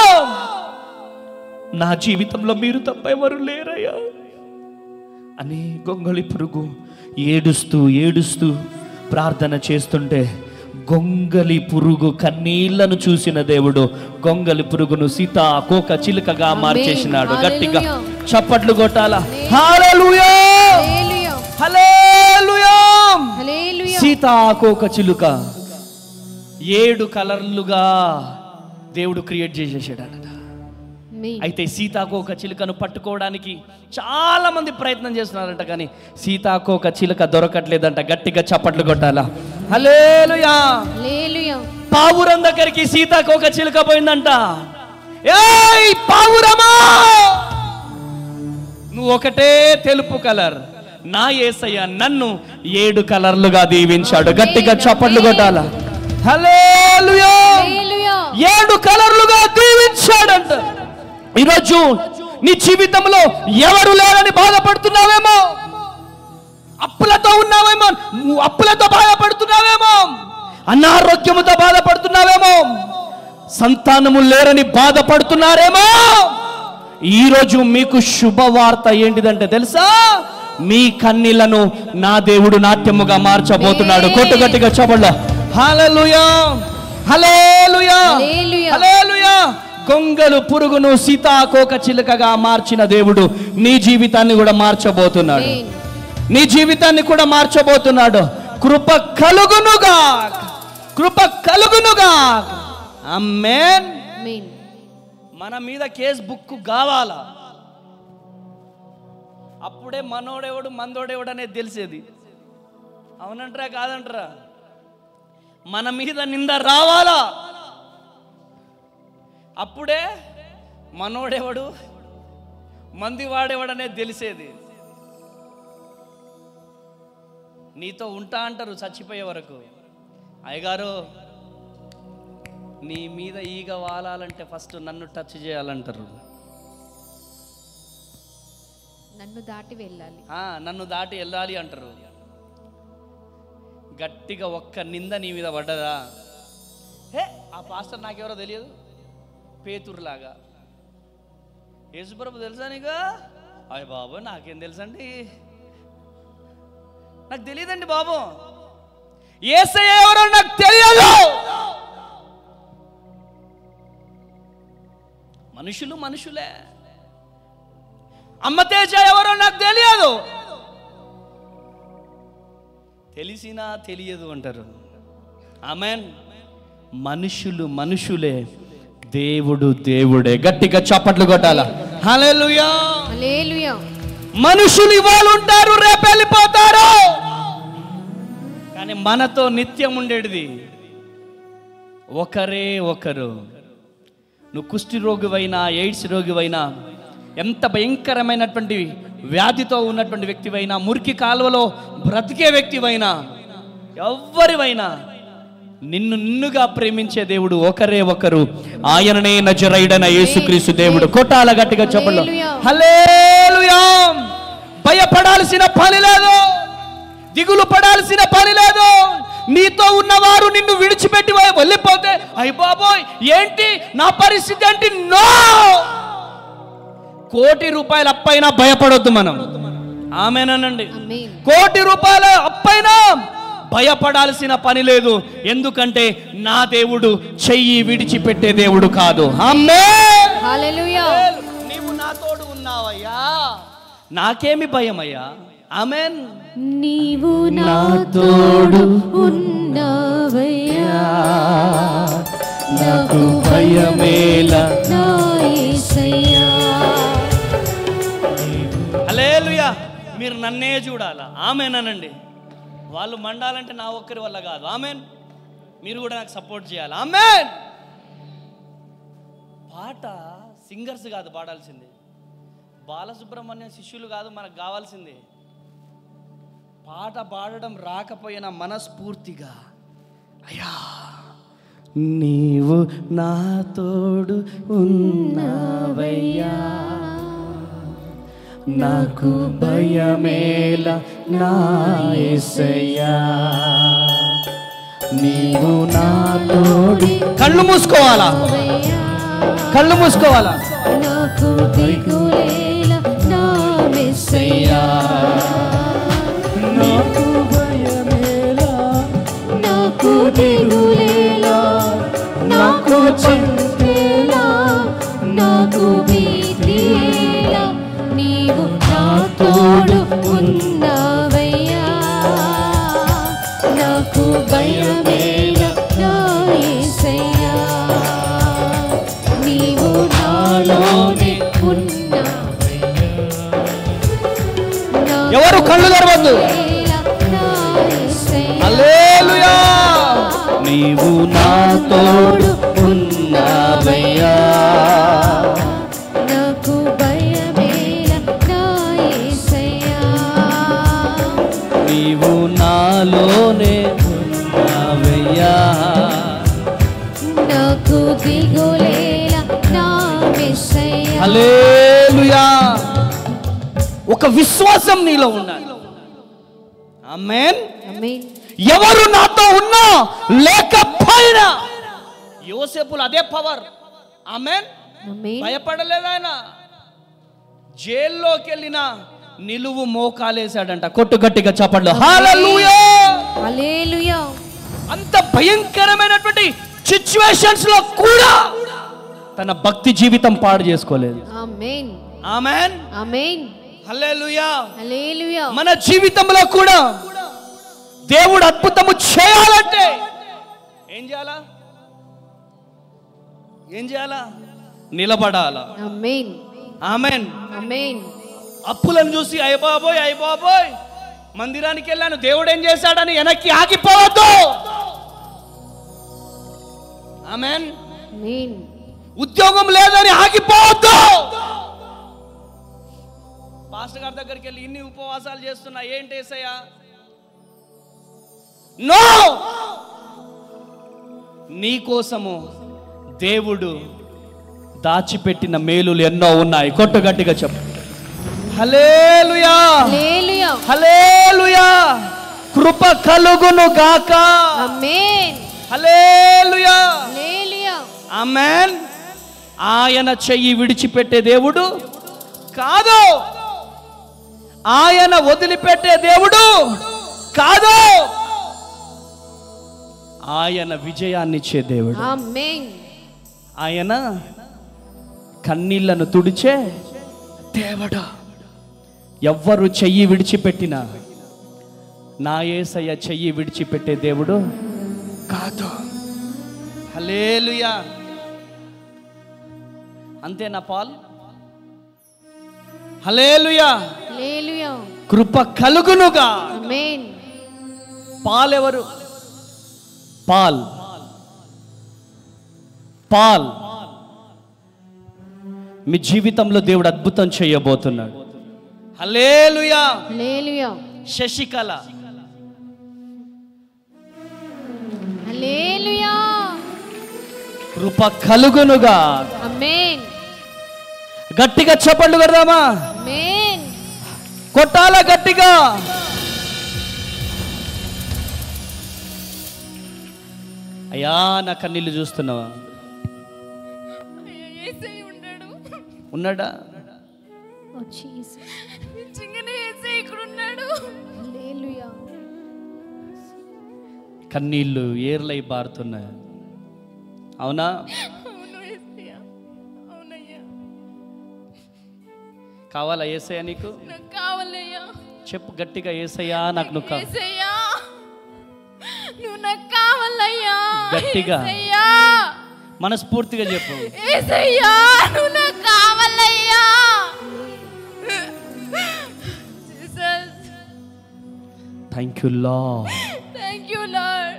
Speaker 1: నా జీవితంలో మీరు తప్ప ఎవరు లేరయ్యా అని గొంగళి పురుగు ఏడుస్తూ ఏడుస్తూ ప్రార్థన చేస్తుంటే గొంగలి పురుగు కన్నీళ్లను చూసిన దేవుడు గొంగలి పురుగును సీత కోక చిలుకగా మార్చేసినాడు గట్టిగా
Speaker 3: హల్లెలూయా.
Speaker 1: చప్పట్లు కొట్టాలా హల్లెలూయా
Speaker 3: హల్లెలూయా
Speaker 1: హల్లెలూయా
Speaker 3: హల్లెలూయా
Speaker 1: సీతాకోక చిలుక ఏడు కలర్లుగా దేవుడు క్రియేట్ చేసేసాడట
Speaker 3: ఆమేన్
Speaker 1: అయితే సీతాకోక చిలుకను పట్టుకోవడానికి చాలా మంది ప్రయత్నం చేస్తున్నారంట కానీ సీతాకోక చిలుక దొరకట్లేదంట గట్టిగా చప్పట్లు కొట్టాలా హల్లెలూయా
Speaker 3: హల్లెలూయా
Speaker 1: పావురం దగ్గరికి సీతాకోక చిలుక పోయిందంట ఏయ్ పావురమా నువ్వు ఒకటే తెలుపు కలర్ నా ఏసయ్య నన్ను ఏడు కలర్లుగా దీవించాడు గట్టిగా చప్పట్లు కొట్టాల హల్లెలూయా
Speaker 3: హల్లెలూయా
Speaker 1: ఏడు కలర్లుగా దీవించాడంట ఈరోజు నీ జీవితంలో ఎవరు లేరని బాధపడుతున్నావేమో అప్పులతో ఉన్నావేమో నువ్వు అప్పులతో బాధపడుతున్నావేమో అనారోగ్యముతో బాధపడుతున్నావేమో సంతానము లేరని బాధపడుతున్నారేమో ఈరోజు మీకు శుభవార్త ఏంటిదంటే తెలుసా మీ కన్నీళ్లను నా దేవుడు నాట్యముగా మార్చబోతున్నాడు కొట్టుగట్టిగా చెప్పండి హల్లెలూయా హల్లెలూయా
Speaker 3: హల్లెలూయా.
Speaker 1: హల్లెలూయా గొంగలు పురుగును సీతాకోక చిలుకగా మార్చిన దేవుడు నీ జీవితాన్ని కూడా మార్చబోతున్నాడు
Speaker 3: ఆమేన్
Speaker 1: నీ జీవితాన్ని కూడా మార్చబోతున్నాడు కృప కలుగునుగా కృప కలుగునుగా అమ్మేన్
Speaker 3: ఆమేన్
Speaker 1: మన మీద కేస్ బుక్ కావాలా అప్పుడే మనోడెవడు మందోడెవడు అనేది తెలిసేది అవునంటారా కాదంటారా మన మీద నింద రావాలా అప్పుడే మనోడెవడు మంది వాడేవాడనేది తెలిసేది నీతో ఉంటా అంటారు చచ్చిపోయే వరకు అయ్యగారు నీ మీద ఈగ వాలాలంటే ఫస్ట్ నన్ను టచ్ చేయాలంటారు
Speaker 3: నన్ను దాటి వెళ్ళాలి
Speaker 1: ఆ, నన్ను దాటి వెళ్ళాలి అంటారు గట్టిగా ఒక్క నింద నీ మీద పడ్డదా హే ఆ పాస్టర్ నాకెవరో తెలియదు పేతురులాగా యేసుప్రభు తెలుసా నీకు అయ్య బాబు నాకేం తెలుసండి నాకు తెలియదండి బాబు ఏసయ్య ఎవరో నాకు తెలియదు మనుషులు మనుషులే అమ్మ తేజ ఎవరో నాకు తెలియదు తెలిసినా తెలియదు అంటారు ఆమెన్ మనుషులు మనుషులే దేవుడు దేవుడే గట్టిగా చప్పట్లు కొట్టాల హల్లెలూయా
Speaker 3: హల్లెలూయా
Speaker 1: మనుషులు ఇవాళ ఉంటారు రేపు వెళ్ళిపోతారు కానీ మనతో నిత్యం ఉండేది ఒకరే ఒకరు నువ్వు కుష్టి రోగివైనా ఎయిడ్స్ రోగివైనా ఎంత భయంకరమైనటువంటి వ్యాధితో ఉన్నటువంటి వ్యక్తివైనా మురికి కాలువలో బ్రతికే వ్యక్తివైనా ఎవ్వరివైనా నిన్ను నిన్నుగా ప్రేమించే దేవుడు ఒకరే ఒకరు ఆయననే నజరైడన యేసుక్రీస్తు దేవుడు కొట్టాల గట్టిగా చెప్పండి
Speaker 3: హల్లెలూయా.
Speaker 1: హల్లెలూయా భయపడాల్సిన పని లేదు దిగులు పడాల్సిన పని లేదు నీతో ఉన్నవారు నిన్ను విడిచిపెట్టి వే- వెళ్ళిపోతే అయ్య బాబోయ్ ఏంటి నా పరిస్థితి ఏంటి నో కోటి రూపాయల అప్పైనా భయపడొద్దు మనం ఆమెనండి
Speaker 3: ఆమేన్
Speaker 1: కోటి రూపాయల అప్పైనా భయపడాల్సిన పని లేదు ఎందుకంటే నా దేవుడు చెయ్యి విడిచిపెట్టే దేవుడు కాదు ఆమేన్
Speaker 3: హల్లెలూయా
Speaker 1: నీవు నా తోడు ఉన్నావయ్యా నాకేమి భయమయ్యా ఆమెన్
Speaker 3: నీవు నా తోడు ఉన్నావయ్యా నాకు భయమేల నా యేసయ్యా
Speaker 1: హల్లెలూయా మీరు నన్నే చూడాలా ఆమెనండి వాళ్ళు మండాలంటే నా ఒక్కరి వల్ల కాదు ఆమెన్ మీరు కూడా నాకు సపోర్ట్ చేయాలి ఆమెన్ పాట సింగర్స్ కాదు పాడాల్సింది బాలసుబ్రహ్మణ్యం శిష్యులు కాదు మనకు కావాల్సింది పాట పాడడం రాకపోయినా మనస్ఫూర్తిగా అయ్యా నీవు నా తోడు ఉన్నావయ్యా నాకు భయమేల నా యేసయ్యా నీవు నా తోడు కళ్ళు మూసుకోవాలా కళ్ళు మూసుకోవాలా
Speaker 3: నాకు దిగులేల నా మెస్సయ్యా
Speaker 1: నాకు భయమేలా
Speaker 3: నాకు దిగులేలా నాకు చింతేలా నాకు భీతిలా నీవు నా తోడు ఉన్నావయ్యా నాకు భయమేల నా యేసయ్యా నీవు నాలోనే ఉన్నావయ్యా నా
Speaker 1: ఎవరు కళ్ళు తెరవద్దు
Speaker 3: నా యేసయ్యా
Speaker 1: హల్లెలూయా నీవు నా తోడు ఉన్నావయ్యా
Speaker 3: నాకు భయమేల నా యేసయ్యా
Speaker 1: నీవు నాలోనే ఉన్నావయ్యా
Speaker 3: నాకు దిగులేల నా మెస్సయ్యా
Speaker 1: హల్లెలూయా ఒక విశ్వాసం నీలో ఉండాలి ఆమేన్
Speaker 3: ఆమేన్
Speaker 1: ఎవరు నాతో ఉన్నా లేకపోయినా యోసేపులు అదే పవర్ ఆమెన్
Speaker 3: ఆమేన్
Speaker 1: భయపడలేదు ఆయన జైల్లోకి వెళ్ళిన నిలువు మోకాలేశాడంట కొట్టు గట్టిగా చప్పట్లు హల్లెలూయా
Speaker 3: హల్లెలూయా
Speaker 1: అంత భయంకరమైనటువంటి సిచ్యువేషన్స్ లో కూడా తన భక్తి జీవితం పాడు చేసుకోలేదు
Speaker 3: ఆమేన్
Speaker 1: ఆమెన్
Speaker 3: ఆమేన్
Speaker 1: హల్లెలూయా
Speaker 3: హల్లెలూయా
Speaker 1: మన జీవితంలో కూడా దేవుడు అద్భుతము చేయాలంటే ఏం చేయాలా ఏం చేయాలా నిలబడాలా
Speaker 3: ఆమేన్
Speaker 1: ఆమెన్
Speaker 3: ఆమేన్
Speaker 1: అప్పులను చూసి అయ్య బాబోయ్ అయ్య బాబోయ్ మందిరానికి వెళ్ళాను దేవుడు ఏం చేశాడని వెనక్కి ఆగిపోవద్దు ఆమెన్
Speaker 3: ఆమేన్
Speaker 1: ఉద్యోగం లేదని ఆగిపోవద్దు పాస్టర్ గారి దగ్గరికి వెళ్ళి ఇన్ని ఉపవాసాలు చేస్తున్నా ఏంటి ఏసయ్యా నో నీ కోసము దేవుడు దాచిపెట్టిన మేలులు ఎన్నో ఉన్నాయి కొట్టు గట్టిగా చెప్పు హలేలుయా
Speaker 3: హల్లెలూయా
Speaker 1: హలేలుయా కృప కలుగును గాక
Speaker 3: ఆమేన్
Speaker 1: హలేలుయా
Speaker 3: హల్లెలూయా
Speaker 1: ఆమెన్ ఆయన చెయ్యి విడిచిపెట్టే దేవుడు కాదు ఆయన వదిలిపెట్టే దేవుడు కాదు ఆయన విజయాన్నిచ్చే దేవుడు
Speaker 3: ఆమేన్
Speaker 1: ఆయన కన్నీళ్లను తుడిచే దేవుడు ఎవ్వరు చెయ్యి విడిచిపెట్టినా నా ఏసయ్య చెయ్యి విడిచిపెట్టే దేవుడు కాదు హలేలుయా అంతేనా పాల్ హలేలుయా
Speaker 3: హల్లెలూయా
Speaker 1: కృప కలుగునుగా
Speaker 3: ఆమేన్
Speaker 1: పాల్ ఎవరు పాల్ పాల్ మీ జీవితంలో దేవుడు అద్భుతం చేయబోతున్నాడు హలేలుయా
Speaker 3: హల్లెలూయా
Speaker 1: శశికళ
Speaker 3: హల్లెలూయా
Speaker 1: కృప కలుగునుగా
Speaker 3: ఆమేన్
Speaker 1: గట్టిగా చెప్పండి కడదామా
Speaker 3: ఆమేన్
Speaker 1: కొట్టాల గట్టిగా అయ్యా నా కన్నీళ్ళు చూస్తున్నావా
Speaker 4: ఏసై ఉన్నాడు
Speaker 1: ఉన్నాడా
Speaker 3: ఓ జీసస్
Speaker 4: నిజంగానే ఏసై ఇక్కడ ఉన్నాడు
Speaker 3: హల్లెలూయా
Speaker 1: కన్నీళ్ళు ఏర్లై బారుతున్నాయి అవునా
Speaker 4: అవును ఏసయ్యా అవునయ్యా
Speaker 1: కావాలా ఏసయ్యా నీకు
Speaker 4: నాకు కావాలయ్యా
Speaker 1: చెప్పు గట్టిగా ఏసయ్యా నాకు నువ్వు కావాలి
Speaker 4: ఏసయ్యా నువ్వు నాకు కావాలయ్యా
Speaker 1: గట్టిగా.
Speaker 4: ఏసయ్యా
Speaker 1: మనస్ఫూర్తిగా చెప్పు
Speaker 4: ఏసయ్యా నువ్వు నాకు కావాలయ్యా జీసస్
Speaker 1: థ్యాంక్ యూ లా
Speaker 4: థ్యాంక్ యూ లార్డ్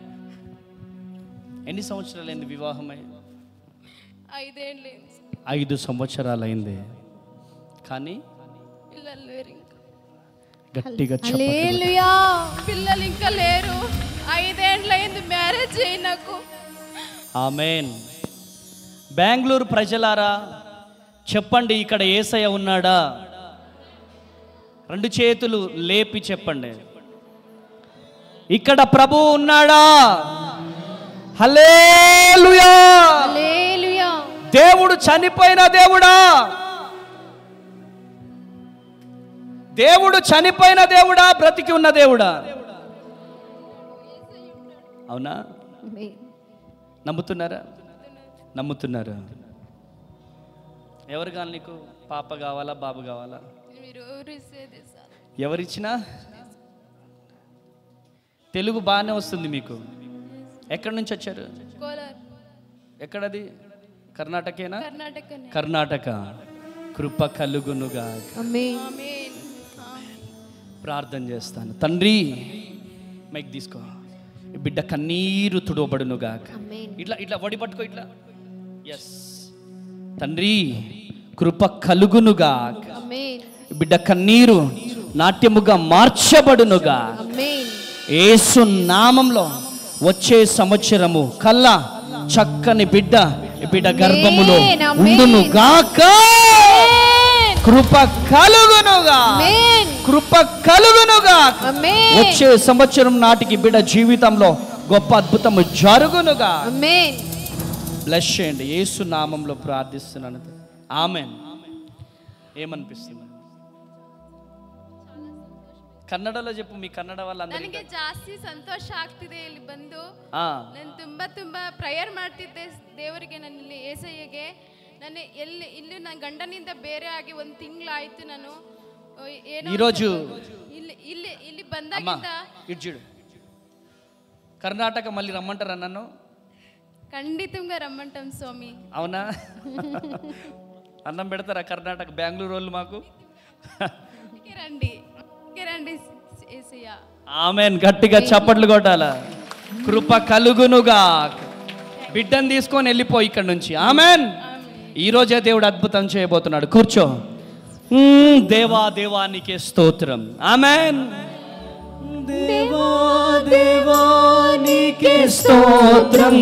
Speaker 1: ఎన్ని సంవత్సరాలైంది వివాహమై
Speaker 4: ఐదేళ్ళు
Speaker 1: ఐదు సంవత్సరాలైంది కానీ
Speaker 4: పిల్లలు లేరు ఇంకా
Speaker 1: గట్టిగా చెప్పు
Speaker 3: హల్లెలూయా
Speaker 4: పిల్లలు ఇంకా లేరు ఐదేండ్లు అయింది మ్యారేజ్ అయ్యి నాకు
Speaker 1: ఆమెన్ బెంగళూరు ప్రజలారా చెప్పండి ఇక్కడ ఏసయ్య ఉన్నాడా రెండు చేతులు లేపి చెప్పండి ఇక్కడ ప్రభు ఉన్నాడా హల్లెలూయా
Speaker 3: హల్లెలూయా
Speaker 1: దేవుడు చనిపోయిన దేవుడా దేవుడు చనిపోయిన దేవుడా బ్రతికి ఉన్న దేవుడా అవునా
Speaker 3: ఆమేన్
Speaker 1: నమ్ముతున్నారా నమ్ముతున్నారా ఎవరు కావాలి నీకు పాప కావాలా బాబు కావాలా
Speaker 4: మీరు రిసేది సార్
Speaker 1: ఎవరిచ్చినా తెలుగు బాగానే వస్తుంది మీకు ఎక్కడి నుంచి వచ్చారు
Speaker 4: కోలార్
Speaker 1: ఎక్కడది కర్ణాటకేనా
Speaker 4: కర్ణాటకనే
Speaker 1: కర్ణాటక కృప కలుగునుగా
Speaker 3: ఆమేన్
Speaker 4: ఆమేన్
Speaker 1: ప్రార్థన చేస్తాను తండ్రి మైక్ తీసుకో ఈ బిడ్డ కన్నీరు తుడవబడునుగా
Speaker 3: ఆమేన్
Speaker 1: ఇట్లా ఇట్లా వడి పట్టుకో ఇట్లా ఎస్ తండ్రి కృప కలుగునుగా
Speaker 3: ఆమేన్
Speaker 1: ఈ బిడ్డ కన్నీరు నాట్యముగా మార్చబడునుగా
Speaker 3: ఆమేన్
Speaker 1: యేసు నామంలో వచ్చే సంవత్సరము కల్లా చక్కని బిడ్డ ఈ బిడ్డ గర్భములో
Speaker 3: ఆమేన్, ఆమేన్.
Speaker 1: ఉండును గాక
Speaker 3: ఆమేన్
Speaker 1: కృప కలుగునుగా
Speaker 3: ఆమేన్
Speaker 1: కృప కలుగునుగా
Speaker 3: ఆమేన్
Speaker 1: వచ్చే సంవత్సరం నాటికి బిడ్డ జీవితంలో గొప్ప అద్భుతము జరుగునుగా
Speaker 3: ఆమేన్
Speaker 1: బ్లెస్ చేయండి యేసు నామంలో ప్రార్థిస్తున్నాను ఆమెన్ ఏమనిపిస్తుంది ಕನ್ನಡలో చెప్పు మీ ಕನ್ನಡ వాళ్ళందరికీ
Speaker 4: ನನಗೆ ಜಾಸ್ತಿ ಸಂತೋಷ ಆಗ್ತಿದೆ ಇಲ್ಲಿ ಬಂದು
Speaker 1: ಆ,
Speaker 4: ನಾನು ತುಂಬಾ ತುಂಬಾ ಪ್ರೇಯರ್ ಮಾಡ್ತಿದ್ದೆ ದೇವರಿಗೆ ನಾನು ಇಲ್ಲಿ ಏಸಯ್ಯಗೆ ನಾನು ಎಲ್ಲಿ ಇಲ್ಲಿ ನನ್ನ ಗಂಡನಿಂದ ಬೇರೆ ಆಗಿ ಒಂದು ತಿಂಗಳಾಯ್ತು ನಾನು ಓ, ಏನೋ
Speaker 1: ఈరోజు
Speaker 4: ಇಲ್ಲಿ ಇಲ್ಲಿ ಇಲ್ಲಿ
Speaker 1: అమ్మా
Speaker 4: ಬಂದಾಗಿಂದ
Speaker 1: ఇటు చూడు కర్ణాటక మళ్ళీ రమ్మంటారా నన్ను
Speaker 4: ఖండితంగా రమ్మంటాం స్వామి
Speaker 1: అవునా అన్నం పెడతారా కర్ణాటక బెంగళూరు వాళ్ళు మాకు
Speaker 4: ఇక్కడికి రండి ఇక్కడికి రండి ఏసయ్య
Speaker 1: ఆమెన్ గట్టిగా చప్పట్లు కొట్టాల కృప కలుగునుగా బిడ్డను తీసుకొని వెళ్ళిపో ఇక్కడ నుంచి ఆమెన్ ఈ రోజే దేవుడు అద్భుతం చేయబోతున్నాడు కూర్చో మ్మ్, దేవా దేవానికి స్తోత్రం ఆమెన్ దేవా దేవానికి స్తోత్రం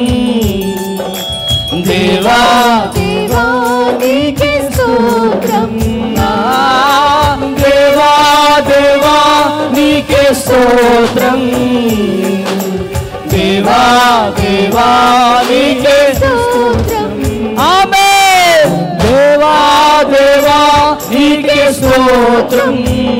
Speaker 1: దేవా
Speaker 3: దేవానికి స్తోత్రం
Speaker 1: దేవా దేవా నీకే స్తోత్రం దేవా దేవా నీకే
Speaker 3: స్తోత్రం
Speaker 1: ఆమేన్ దేవా దేవా నీకే స్తోత్రం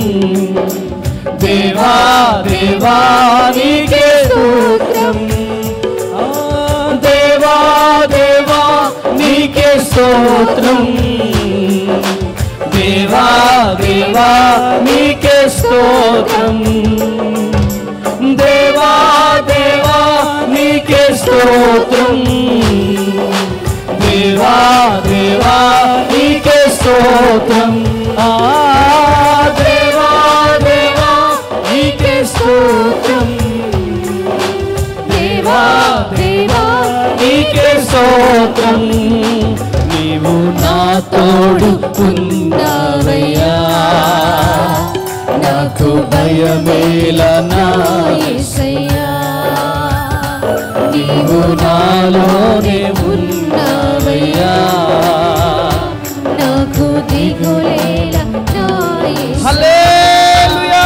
Speaker 1: దేవా దేవా నీకే
Speaker 3: స్తోత్రం
Speaker 1: ఆ, దేవా దేవా నీకే స్తోత్రం దేవా దేవా నీకే స్తోత్రం దేవా దేవా నీకే స్తోత్రం దేవా దేవా నీకే స్తోత్రం ఆ దేవా దేవా నీకే స్తోత్రం దేవా దేవా నీకే స్తోత్రం నీవు నా తోడు ఉన్నవయ్యా నాకు భయమేల నా
Speaker 3: యేసయ్యా
Speaker 1: నీవు నాలోనే ఉన్నవయ్యా
Speaker 3: నాకు దిగులేల నా యేసయ్యా
Speaker 1: హల్లెలూయా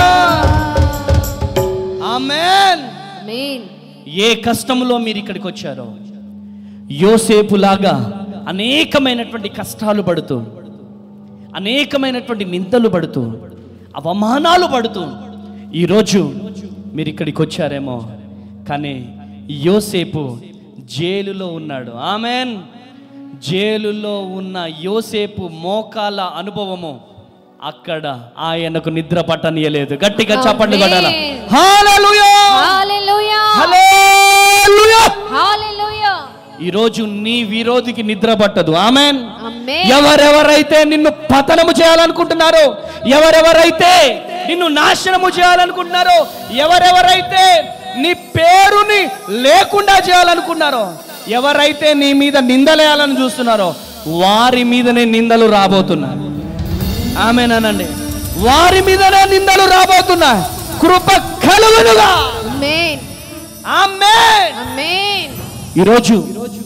Speaker 1: ఆమేన్
Speaker 3: ఆమేన్
Speaker 1: ఏ కష్టంలో మీరు ఇక్కడికి వచ్చారో యోసేపు లాగా అనేకమైనటువంటి కష్టాలు పడుతూ అనేకమైనటువంటి నిందలు పడుతూ అవమానాలు పడుతూ ఈరోజు మీరు ఇక్కడికి వచ్చారేమో కానీ యోసేపు జైలులో ఉన్నాడు ఆమెన్ జైలులో ఉన్న యోసేపు మోకాల అనుభవము అక్కడ ఆయనకు నిద్ర పట్టనీయలేదు గట్టిగా చెప్పండి కొట్టాల
Speaker 3: Amen.
Speaker 1: హల్లెలూయా
Speaker 3: హల్లెలూయా
Speaker 1: హల్లెలూయా
Speaker 3: హల్లెలూయా
Speaker 1: ఈరోజు నీ విరోధికి నిద్ర పట్టదు ఆమెన్
Speaker 3: ఆమేన్
Speaker 1: ఎవరెవరైతే నిన్ను పతనము చేయాలనుకుంటున్నారో ఎవరెవరైతే నిన్ను నాశనము చేయాలనుకుంటున్నారో ఎవరెవరైతే నీ పేరుని లేకుండా చేయాలనుకున్నారో ఎవరైతే నీ మీద నిందలేయాలని చూస్తున్నారో వారి మీదనే నిందలు రాబోతున్నాయి ఆమెనండి వారి మీదనే నిందలు రాబోతున్నాయి కృప కలుగునుగా
Speaker 3: ఆమేన్
Speaker 1: ఆమేన్
Speaker 3: ఆమేన్
Speaker 1: ఈరోజు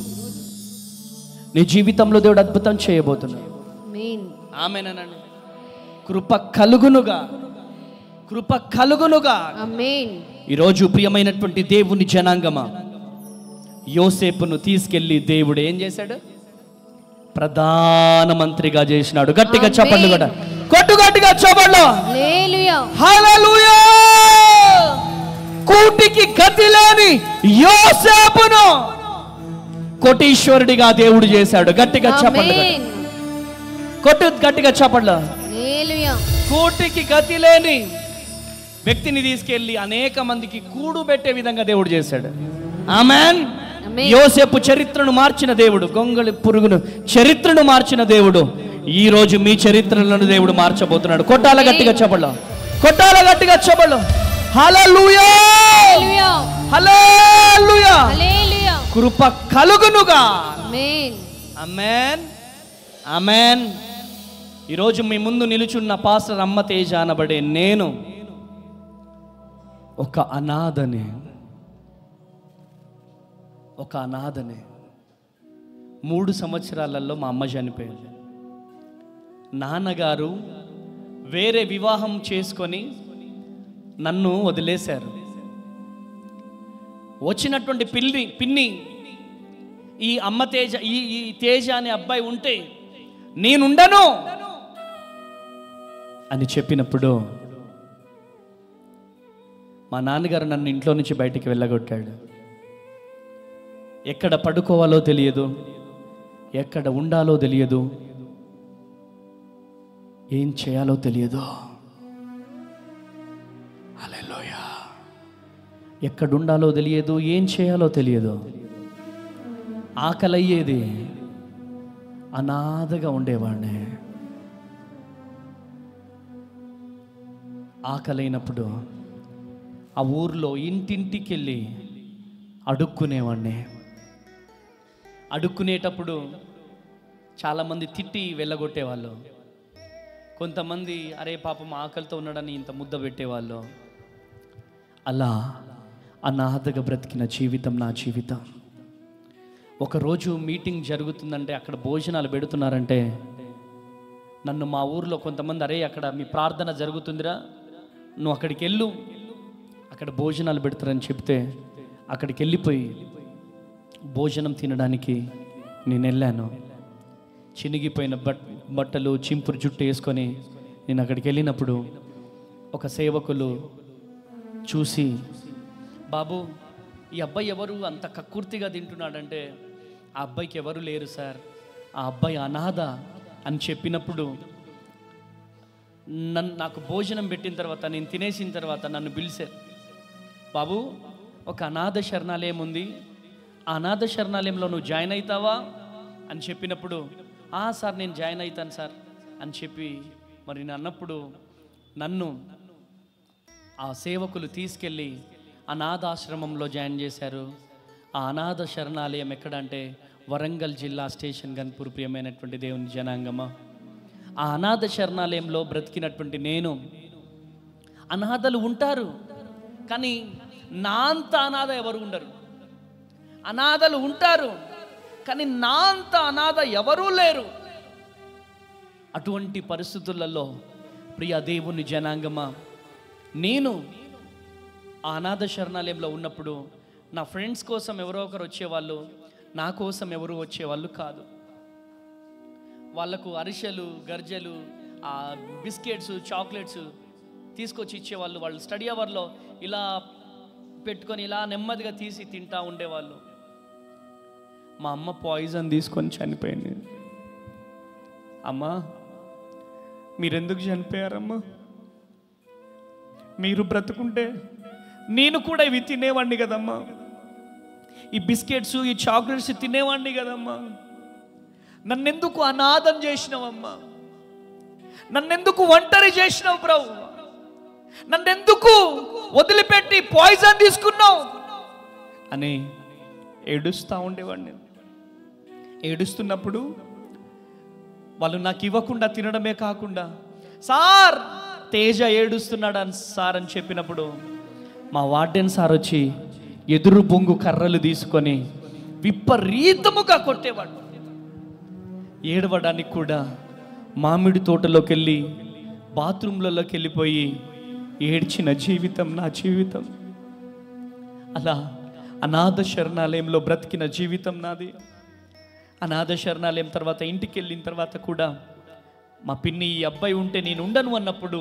Speaker 1: నీ జీవితంలో దేవుడు అద్భుతం చేయబోతున్నాడు
Speaker 3: ఆమేన్
Speaker 1: ఆమెనండి కృప కలుగునుగా కృప కలుగునుగా
Speaker 3: ఆమేన్
Speaker 1: ఈరోజు ప్రియమైనటువంటి దేవుని జనాంగమా యోసేపును తీసుకెళ్లి దేవుడు ఏం చేశాడు ప్రధానమంత్రిగా చేసినాడు గట్టిగా చెప్పండి కూడా కొట్టు గట్టిగా చెప్పండి
Speaker 3: హల్లెలూయా
Speaker 1: హల్లెలూయా కూటికి గతి లేని యోసేపును కోటీశ్వరుడిగా దేవుడు చేశాడు గట్టిగా చెప్పండి
Speaker 3: ఆమేన్
Speaker 1: కొట్టు గట్టిగా చెప్పండి
Speaker 3: హల్లెలూయా
Speaker 1: కూటికి గతి లేని వ్యక్తిని తీసుకెళ్లి అనేక మందికి కూడు పెట్టే విధంగా దేవుడు చేశాడు ఆమెన్
Speaker 3: ఆమేన్.
Speaker 1: యోసేపు చరిత్రను మార్చిన దేవుడు గొంగళి పురుగును చరిత్రను మార్చిన దేవుడు ఈ రోజు మీ చరిత్రలను దేవుడు మార్చబోతున్నాడు కొట్టాల గట్టిగా చెప్పళ్ళు కొట్టాల గట్టిగా చెప్పళ్ళు హల్లెలూయా
Speaker 3: హల్లెలూయా
Speaker 1: హల్లెలూయా
Speaker 3: హల్లెలూయా
Speaker 1: కృప కలుగునుగా
Speaker 3: ఆమేన్
Speaker 1: అమెన్ అమెన్ ఈరోజు మీ ముందు నిలుచున్న పాస్టర్ అమ్మ తేజ అనబడే నేను ఒక అనాథని ఒక అనాథని మూడు సంవత్సరాలలో మా అమ్మ చనిపోయింది నాన్నగారు వేరే వివాహం చేసుకొని నన్ను వదిలేశారు వచ్చినటువంటి పిల్లి పిన్ని ఈ అమ్మ తేజ ఈ ఈ తేజ అనే అబ్బాయి ఉంటే నేనుండను అని చెప్పినప్పుడు మా నాన్నగారు నన్ను ఇంట్లో నుంచి బయటికి వెళ్ళగొట్టాడు ఎక్కడ పడుకోవాలో తెలియదు ఎక్కడ ఉండాలో తెలియదు ఏం చేయాలో తెలియదు హల్లెలూయా ఎక్కడ ఉండాలో తెలియదు ఏం చేయాలో తెలియదు ఆకలయ్యేది అనాథగా ఉండేవాడిని ఆకలైనప్పుడు ఆ ఊర్లో ఇంటింటికి వెళ్ళి అడుక్కునేవాడిని అడుక్కునేటప్పుడు చాలామంది తిట్టి వెళ్ళగొట్టేవాళ్ళు కొంతమంది అరే పాపం ఆకలితో ఉన్నాడని ఇంత ముద్ద పెట్టేవాళ్ళు అలా అనాథగా బ్రతికిన జీవితం నా జీవితం ఒకరోజు మీటింగ్ జరుగుతుందంటే అక్కడ భోజనాలు పెడుతున్నారంటే నన్ను మా ఊర్లో కొంతమంది అరే అక్కడ మీ ప్రార్థన జరుగుతుందిరా నువ్వు అక్కడికి వెళ్ళు అక్కడ భోజనాలు పెడతారని చెప్తే అక్కడికి వెళ్ళిపోయి భోజనం తినడానికి నేను వెళ్ళాను చినిగిపోయిన బట్ బట్టలు చింపురు జుట్టు వేసుకొని నేను అక్కడికి వెళ్ళినప్పుడు ఒక సేవకులు చూసి బాబు ఈ అబ్బాయి ఎవరు అంత కక్కుర్తిగా తింటున్నాడంటే ఆ అబ్బాయికి ఎవరు లేరు సార్ ఆ అబ్బాయి అనాథ అని చెప్పినప్పుడు నన్ను నాకు భోజనం పెట్టిన తర్వాత నేను తినేసిన తర్వాత నన్ను పిలిచారు బాబు ఒక అనాథ శరణాలయం ఉంది ఆ అనాథ శరణాలయంలో నువ్వు జాయిన్ అవుతావా అని చెప్పినప్పుడు ఆ సార్ నేను జాయిన్ అవుతాను సార్ అని చెప్పి మరి నేను అన్నప్పుడు నన్ను ఆ సేవకులు తీసుకెళ్ళి అనాథాశ్రమంలో జాయిన్ చేశారు ఆ అనాథ శరణాలయం ఎక్కడంటే వరంగల్ జిల్లా స్టేషన్ గన్పూర్ ప్రియమైనటువంటి దేవుని జనాంగమా ఆ అనాథ శరణాలయంలో బ్రతికినటువంటి నేను అనాథలు ఉంటారు కానీ నా అంత అనాథ ఎవరు ఉండరు అనాథలు ఉంటారు కానీ నా అంత అనాథ ఎవరూ లేరు అటువంటి పరిస్థితులలో ప్రియ దేవుని జనాంగమా నేను ఆ అనాథ శరణాలయంలో ఉన్నప్పుడు నా ఫ్రెండ్స్ కోసం ఎవరో ఒకరు వచ్చేవాళ్ళు నా కోసం ఎవరు వచ్చేవాళ్ళు కాదు వాళ్ళకు అరిసెలు గర్జెలు ఆ బిస్కెట్స్ చాక్లెట్స్ తీసుకొచ్చి ఇచ్చేవాళ్ళు వాళ్ళు స్టడీ అవర్లో ఇలా పెట్టుకొని ఇలా నెమ్మదిగా తీసి తింటా ఉండేవాళ్ళు మా అమ్మ పాయిజన్ తీసుకొని చనిపోయింది అమ్మా మీరెందుకు చనిపోయారమ్మా మీరు బ్రతుకుంటే నేను కూడా ఇవి తినేవాడిని కదమ్మా ఈ బిస్కెట్స్ ఈ చాక్లెట్స్ తినేవాడిని కదమ్మా నన్నెందుకు అనాథం చేసినావమ్మా నన్నెందుకు ఒంటరి చేసినావు ప్రభు నన్నెందుకు వదిలిపెట్టి పాయిజన్ తీసుకున్నావు అని ఏడుస్తూ ఉండేవాడిని ఏడుస్తున్నప్పుడు వాళ్ళు నాకు ఇవ్వకుండా తినడమే కాకుండా సార్ తేజ ఏడుస్తున్నాడు అని సార్ అని చెప్పినప్పుడు మా వార్డెన్ సార్ వచ్చి ఎదురు బొంగు కర్రలు తీసుకొని విపరీతముగా కొట్టేవాడు ఏడవడానికి కూడా మామిడి తోటలోకి వెళ్ళి బాత్రూంలలోకి వెళ్ళిపోయి ఏడ్చిన జీవితం నా జీవితం అలా అనాథ శరణాలయంలో బ్రతికిన జీవితం నాది అనాథ శరణాలయం తర్వాత ఇంటికి వెళ్ళిన తర్వాత కూడా మా పిన్ని ఈ అబ్బాయి ఉంటే నేను ఉండను అన్నప్పుడు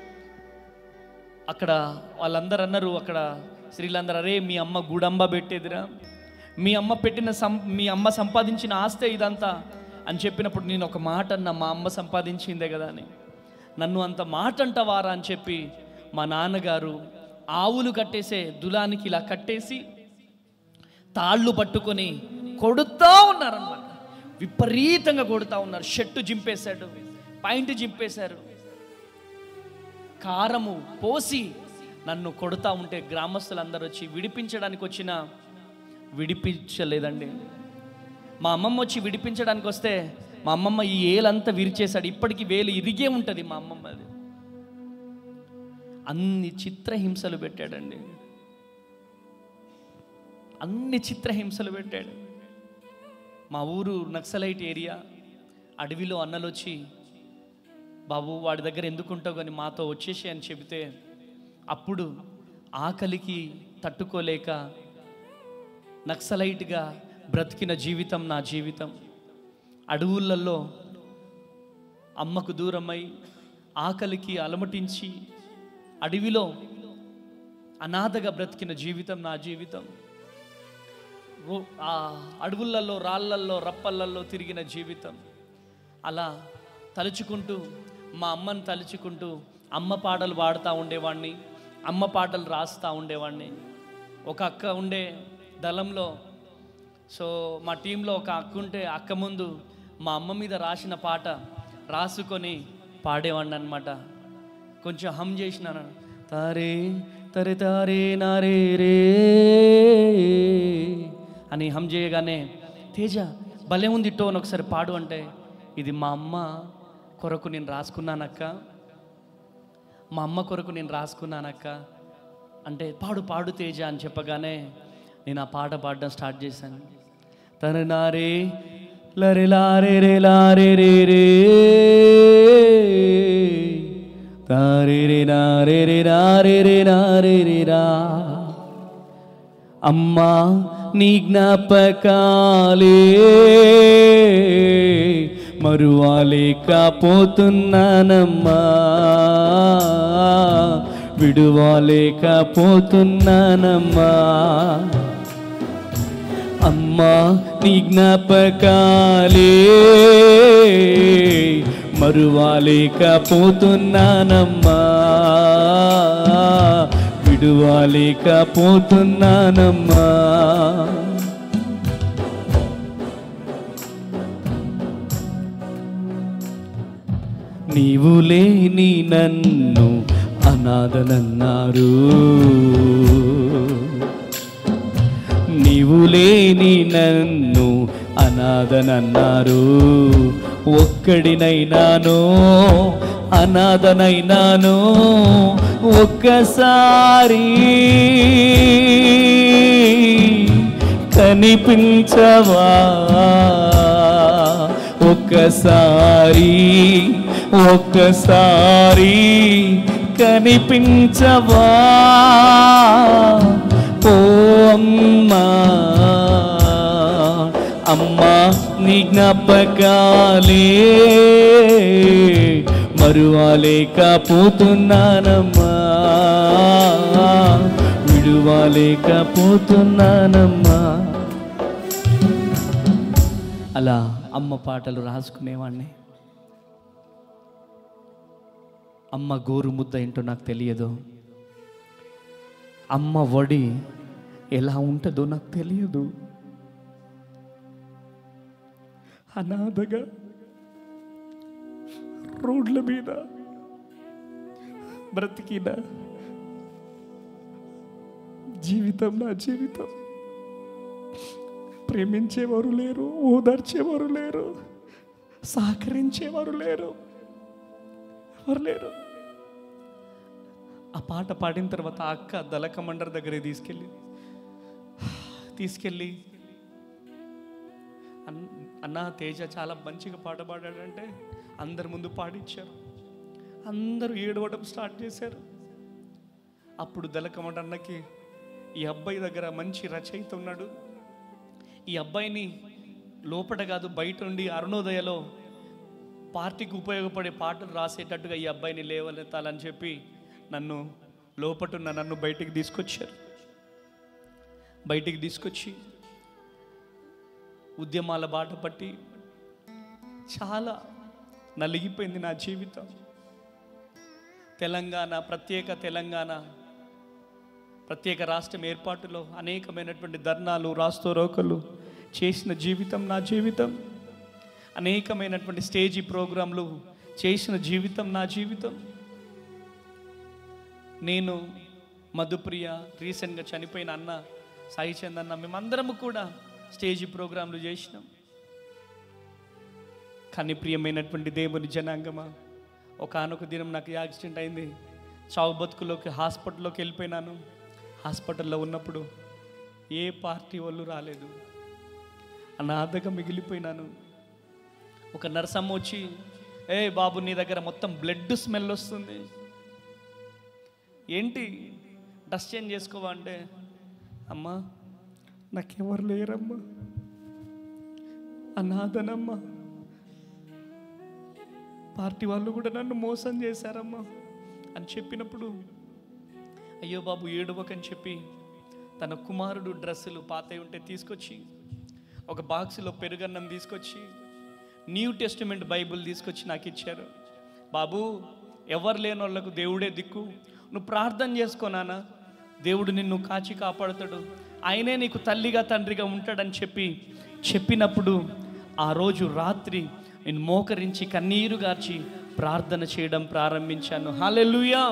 Speaker 1: అక్కడ వాళ్ళందరూ అన్నారు అక్కడ స్త్రీలందరూ అరే మీ అమ్మ గుడంబ పెట్టేదిరా మీ అమ్మ పెట్టిన సం మీ అమ్మ సంపాదించిన ఆస్తే ఇదంతా అని చెప్పినప్పుడు నేను ఒక మాట అన్నా మా అమ్మ సంపాదించిందే కదా అని నన్ను అంత మాట అంటవారా అని చెప్పి మా నాన్నగారు ఆవులు కట్టేసే దులానికి ఇలా కట్టేసి తాళ్ళు పట్టుకొని కొడుతూ ఉన్నారన్నమాట విపరీతంగా కొడుతూ ఉన్నారు షర్టు జింపేశాడు పాయింట్ జింపేశారు కారము పోసి నన్ను కొడుతూ ఉంటే గ్రామస్తులందరూ వచ్చి విడిపించడానికి వచ్చిన విడిపించలేదండి మా అమ్మమ్మ వచ్చి విడిపించడానికి వస్తే మా అమ్మమ్మ ఈ ఏలంతా విరిచేశాడు ఇప్పటికీ వేలు ఇరిగే ఉంటుంది మా అమ్మమ్మది అన్ని చిత్రహింసలు పెట్టాడండి అన్ని చిత్రహింసలు పెట్టాడు మా ఊరు నక్సలైట్ ఏరియా అడవిలో అన్నలు వచ్చి బాబు వాడి దగ్గర ఎందుకుంటావు కానీ మాతో వచ్చేసి అని చెబితే అప్పుడు ఆకలికి తట్టుకోలేక నక్సలైట్గా బ్రతికిన జీవితం నా జీవితం అడవులలో అమ్మకు దూరమై ఆకలికి అలమటించి అడవిలో అనాథగా బ్రతికిన జీవితం నా జీవితం రో- ఆ అడవులలో రాళ్ళల్లో రప్పలలో తిరిగిన జీవితం అలా తలుచుకుంటూ మా అమ్మని తలుచుకుంటూ అమ్మ పాటలు పాడుతూ ఉండేవాడిని అమ్మ పాటలు రాస్తూ ఉండేవాడిని ఒక అక్క ఉండే దళంలో సో మా టీంలో ఒక అక్క ఉంటే అక్క ముందు మా అమ్మ మీద రాసిన పాట రాసుకొని పాడేవాడిని అనమాట కొంచెం హమ్ చేసినాను తారే తరే తారే నారే రే అని హమ్ చేయగానే తేజ భలే ఉంది టోన్ ఒకసారి పాడు అంటే ఇది మా అమ్మ కొరకు నేను రాసుకున్నానక్క మా అమ్మ కొరకు నేను రాసుకున్నానక్క అంటే పాడు పాడు తేజ అని చెప్పగానే నేను ఆ పాట పాడడం స్టార్ట్ చేశాను తన నారే లరే లారే రే లారే రే రే తారే రే నారే రే నారే రే నారే రే రా అమ్మా నీ జ్ఞాపకాలే మరువాలేకపోతున్నానమ్మా విడువాలేకపోతున్నానమ్మా అమ్మా నీ జ్ఞాపకాలే మరువాలేకపోతున్నానమ్మా విడువాలేకపోతున్నానమ్మా నీవు లేని నన్ను అనాథనన్నారు నీవు లేని నన్ను అనాథనన్నారు ఒక్కడినైనాను అనాథనైనాను ఒక్కసారి కనిపించవా ఒక్కసారి ఒక్కసారి కనిపించవా ఓ అమ్మా అమ్మా నీ జ్ఞాపకాలే మరువాలేకపోతున్నానమ్మా విడువాలేకపోతున్నానమ్మా అలా అమ్మ పాటలు రాసుకునేవాడిని అమ్మ గోరు ముద్ద ఏంటో నాకు తెలియదు అమ్మ వడి ఎలా ఉంటుందో నాకు తెలియదు అనాథగా రోడ్ల మీద బ్రతికిన జీవితం నా జీవితం ప్రేమించేవారు లేరు ఓదార్చేవారు లేరు సహకరించేవారు లేరు ఎవరు లేరు ఆ పాట పాడిన తర్వాత ఆ అక్క దళక మండర్ దగ్గరికి తీసుకెళ్ళి తీసుకెళ్ళి అన్- అన్న తేజ చాలా మంచిగా పాట పాడాడంటే అందరి ముందు పాడిచ్చారు అందరూ ఏడవడం స్టార్ట్ చేశారు అప్పుడు దళకమండ అన్నకి ఈ అబ్బాయి దగ్గర మంచి రచయిత ఉన్నాడు ఈ అబ్బాయిని లోపట కాదు బయట ఉండి అరుణోదయలో పార్టీకి ఉపయోగపడే పాటలు రాసేటట్టుగా ఈ అబ్బాయిని లేవనెత్తాలని చెప్పి నన్ను లోపటున్న నన్ను బయటికి తీసుకొచ్చారు బయటికి తీసుకొచ్చి ఉద్యమాల బాట పట్టి చాలా నలిగిపోయింది నా జీవితం తెలంగాణ ప్రత్యేక తెలంగాణ ప్రత్యేక రాష్ట్రం ఏర్పాటులో అనేకమైనటువంటి ధర్నాలు రాస్తోరోకలు చేసిన జీవితం నా జీవితం అనేకమైనటువంటి స్టేజీ ప్రోగ్రాంలు చేసిన జీవితం నా జీవితం నేను మధుప్రియ రీసెంట్గా చనిపోయిన అన్న సాయి చంద్ అన్న మేమందరము కూడా స్టేజీ ప్రోగ్రాంలు చేసినాం కానీ ప్రియమైనటువంటి దేవుని జనాంగమా ఒకనొక దినం నాకు యాక్సిడెంట్ అయింది చావు బతుకులోకి హాస్పిటల్లోకి వెళ్ళిపోయినాను హాస్పిటల్లో ఉన్నప్పుడు ఏ పార్టీ వాళ్ళు రాలేదు అనాథగా మిగిలిపోయినాను ఒక నర్సమ్మ వచ్చి ఏ బాబు నీ దగ్గర మొత్తం బ్లడ్ స్మెల్ వస్తుంది ఏంటి డస్ట్ చేంజ్ చేసుకోవా అంటే అమ్మా నాకెవరు లేరమ్మా అనాథనమ్మా పార్టీ వాళ్ళు కూడా నన్ను మోసం చేశారమ్మా అని చెప్పినప్పుడు అయ్యో బాబు ఏడవకని చెప్పి తన కుమారుడు డ్రెస్సులు పాతవి ఉంటే తీసుకొచ్చి ఒక బాక్సులో పెరుగన్నం తీసుకొచ్చి న్యూ టెస్టిమెంట్ బైబిల్ తీసుకొచ్చి నాకు ఇచ్చారు బాబు ఎవరు లేని వాళ్ళకు దేవుడే దిక్కు నువ్వు ప్రార్థన చేసుకోనానా దేవుడు నిన్ను కాచి కాపాడుతాడు ఆయనే నీకు తల్లిగా తండ్రిగా ఉంటాడని చెప్పి చెప్పినప్పుడు ఆ రోజు రాత్రి నేను మోకరించి కన్నీరు గార్చి ప్రార్థన చేయడం ప్రారంభించాను హాలెలుయా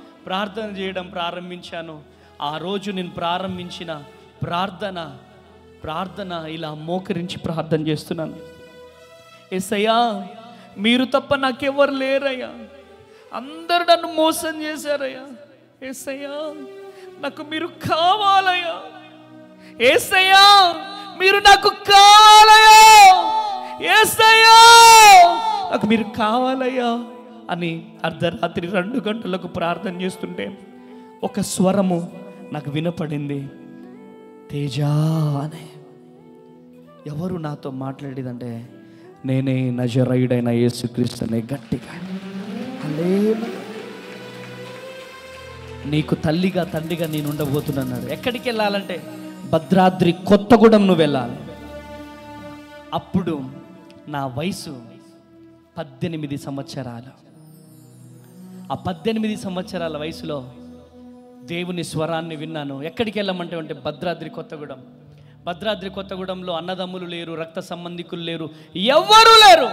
Speaker 1: ప్రార్థన చేయడం ప్రారంభించాను ఆ రోజు నేను ప్రారంభించిన ప్రార్థన ప్రార్థన ఇలా మోకరించి ప్రార్థన చేస్తున్నాను ఎస్సయ్యా మీరు తప్ప నాకెవరు లేరయ్యా అందరు నన్ను మోసం చేశారయ్యా ఏసయ్యా నాకు మీరు కావాలయ్యా ఏసయ్యా మీరు నాకు కావాలయ్యా ఏసయ్యా నాకు మీరు కావాలయ్యా అని అర్ధరాత్రి రెండు గంటలకు ప్రార్థన చేస్తుంటే ఒక స్వరము నాకు వినపడింది తేజా అనే ఎవరు నాతో మాట్లాడేదంటే నేనే నజరైడైన యేసుక్రీస్తునే గట్టిగా హల్లెలూయా. నీకు తల్లిగా తండ్రిగా నేను ఉండబోతున్నాడు ఎక్కడికి వెళ్ళాలంటే భద్రాద్రి కొత్తగూడెం నువ్వు వెళ్ళాలి అప్పుడు నా వయసు పద్దెనిమిది సంవత్సరాలు ఆ పద్దెనిమిది సంవత్సరాల వయసులో దేవుని స్వరాన్ని విన్నాను ఎక్కడికి వెళ్ళమంటే అంటే భద్రాద్రి కొత్తగూడెం భద్రాద్రి కొత్తగూడెంలో అన్నదమ్ములు లేరు రక్త సంబంధికులు లేరు ఎవ్వరూ లేరు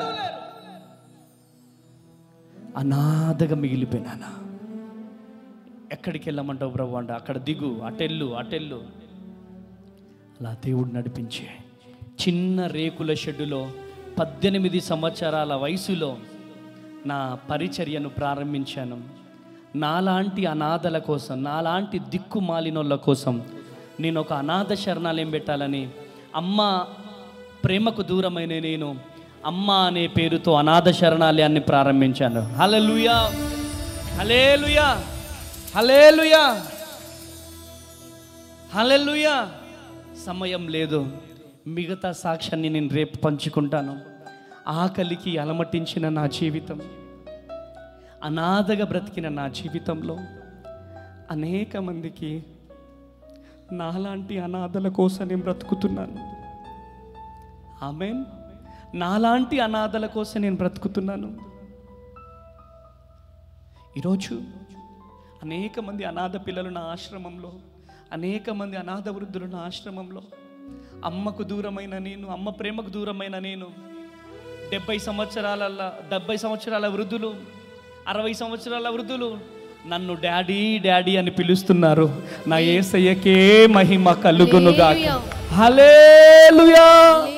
Speaker 1: అనాథగా మిగిలిపోయినానా ఎక్కడికి వెళ్ళమంటావు ప్రభు అంటే అక్కడ దిగు అటెల్లు అటెల్లు అలా దేవుడు నడిపించే చిన్న రేకుల షెడ్డులో పద్దెనిమిది సంవత్సరాల వయసులో నా పరిచర్యను ప్రారంభించాను నాలాంటి అనాథల కోసం నాలాంటి దిక్కుమాలినోళ్ళ కోసం నేను ఒక అనాథ శరణాలయం పెట్టాలని అమ్మ ప్రేమకు దూరమైన నేను అమ్మ అనే పేరుతో అనాథ శరణాలయాన్ని ప్రారంభించాను హలలుయా హలేలుయా హలేలుయా హలెలుయా సమయం లేదు మిగతా సాక్ష్యాన్ని నేను రేపు పంచుకుంటాను ఆకలికి అలమటించిన నా జీవితం అనాథగా బ్రతికిన నా జీవితంలో అనేక మందికి నాలాంటి అనాథల కోసం నేను బ్రతుకుతున్నాను ఆమెన్ నాలాంటి అనాథల కోసం నేను బ్రతుకుతున్నాను ఈరోజు అనేక మంది అనాథ పిల్లలు నా ఆశ్రమంలో అనేక మంది అనాథ వృద్ధులు నా ఆశ్రమంలో అమ్మకు దూరమైన నేను అమ్మ ప్రేమకు దూరమైన నేను డెబ్బై సంవత్సరాల డెబ్బై సంవత్సరాల వృద్ధులు అరవై సంవత్సరాల వృద్ధులు నన్ను డాడీ డాడీ అని పిలుస్తున్నారు నా ఏసయ్యకే మహిమ కలుగునుగా హలేలుయా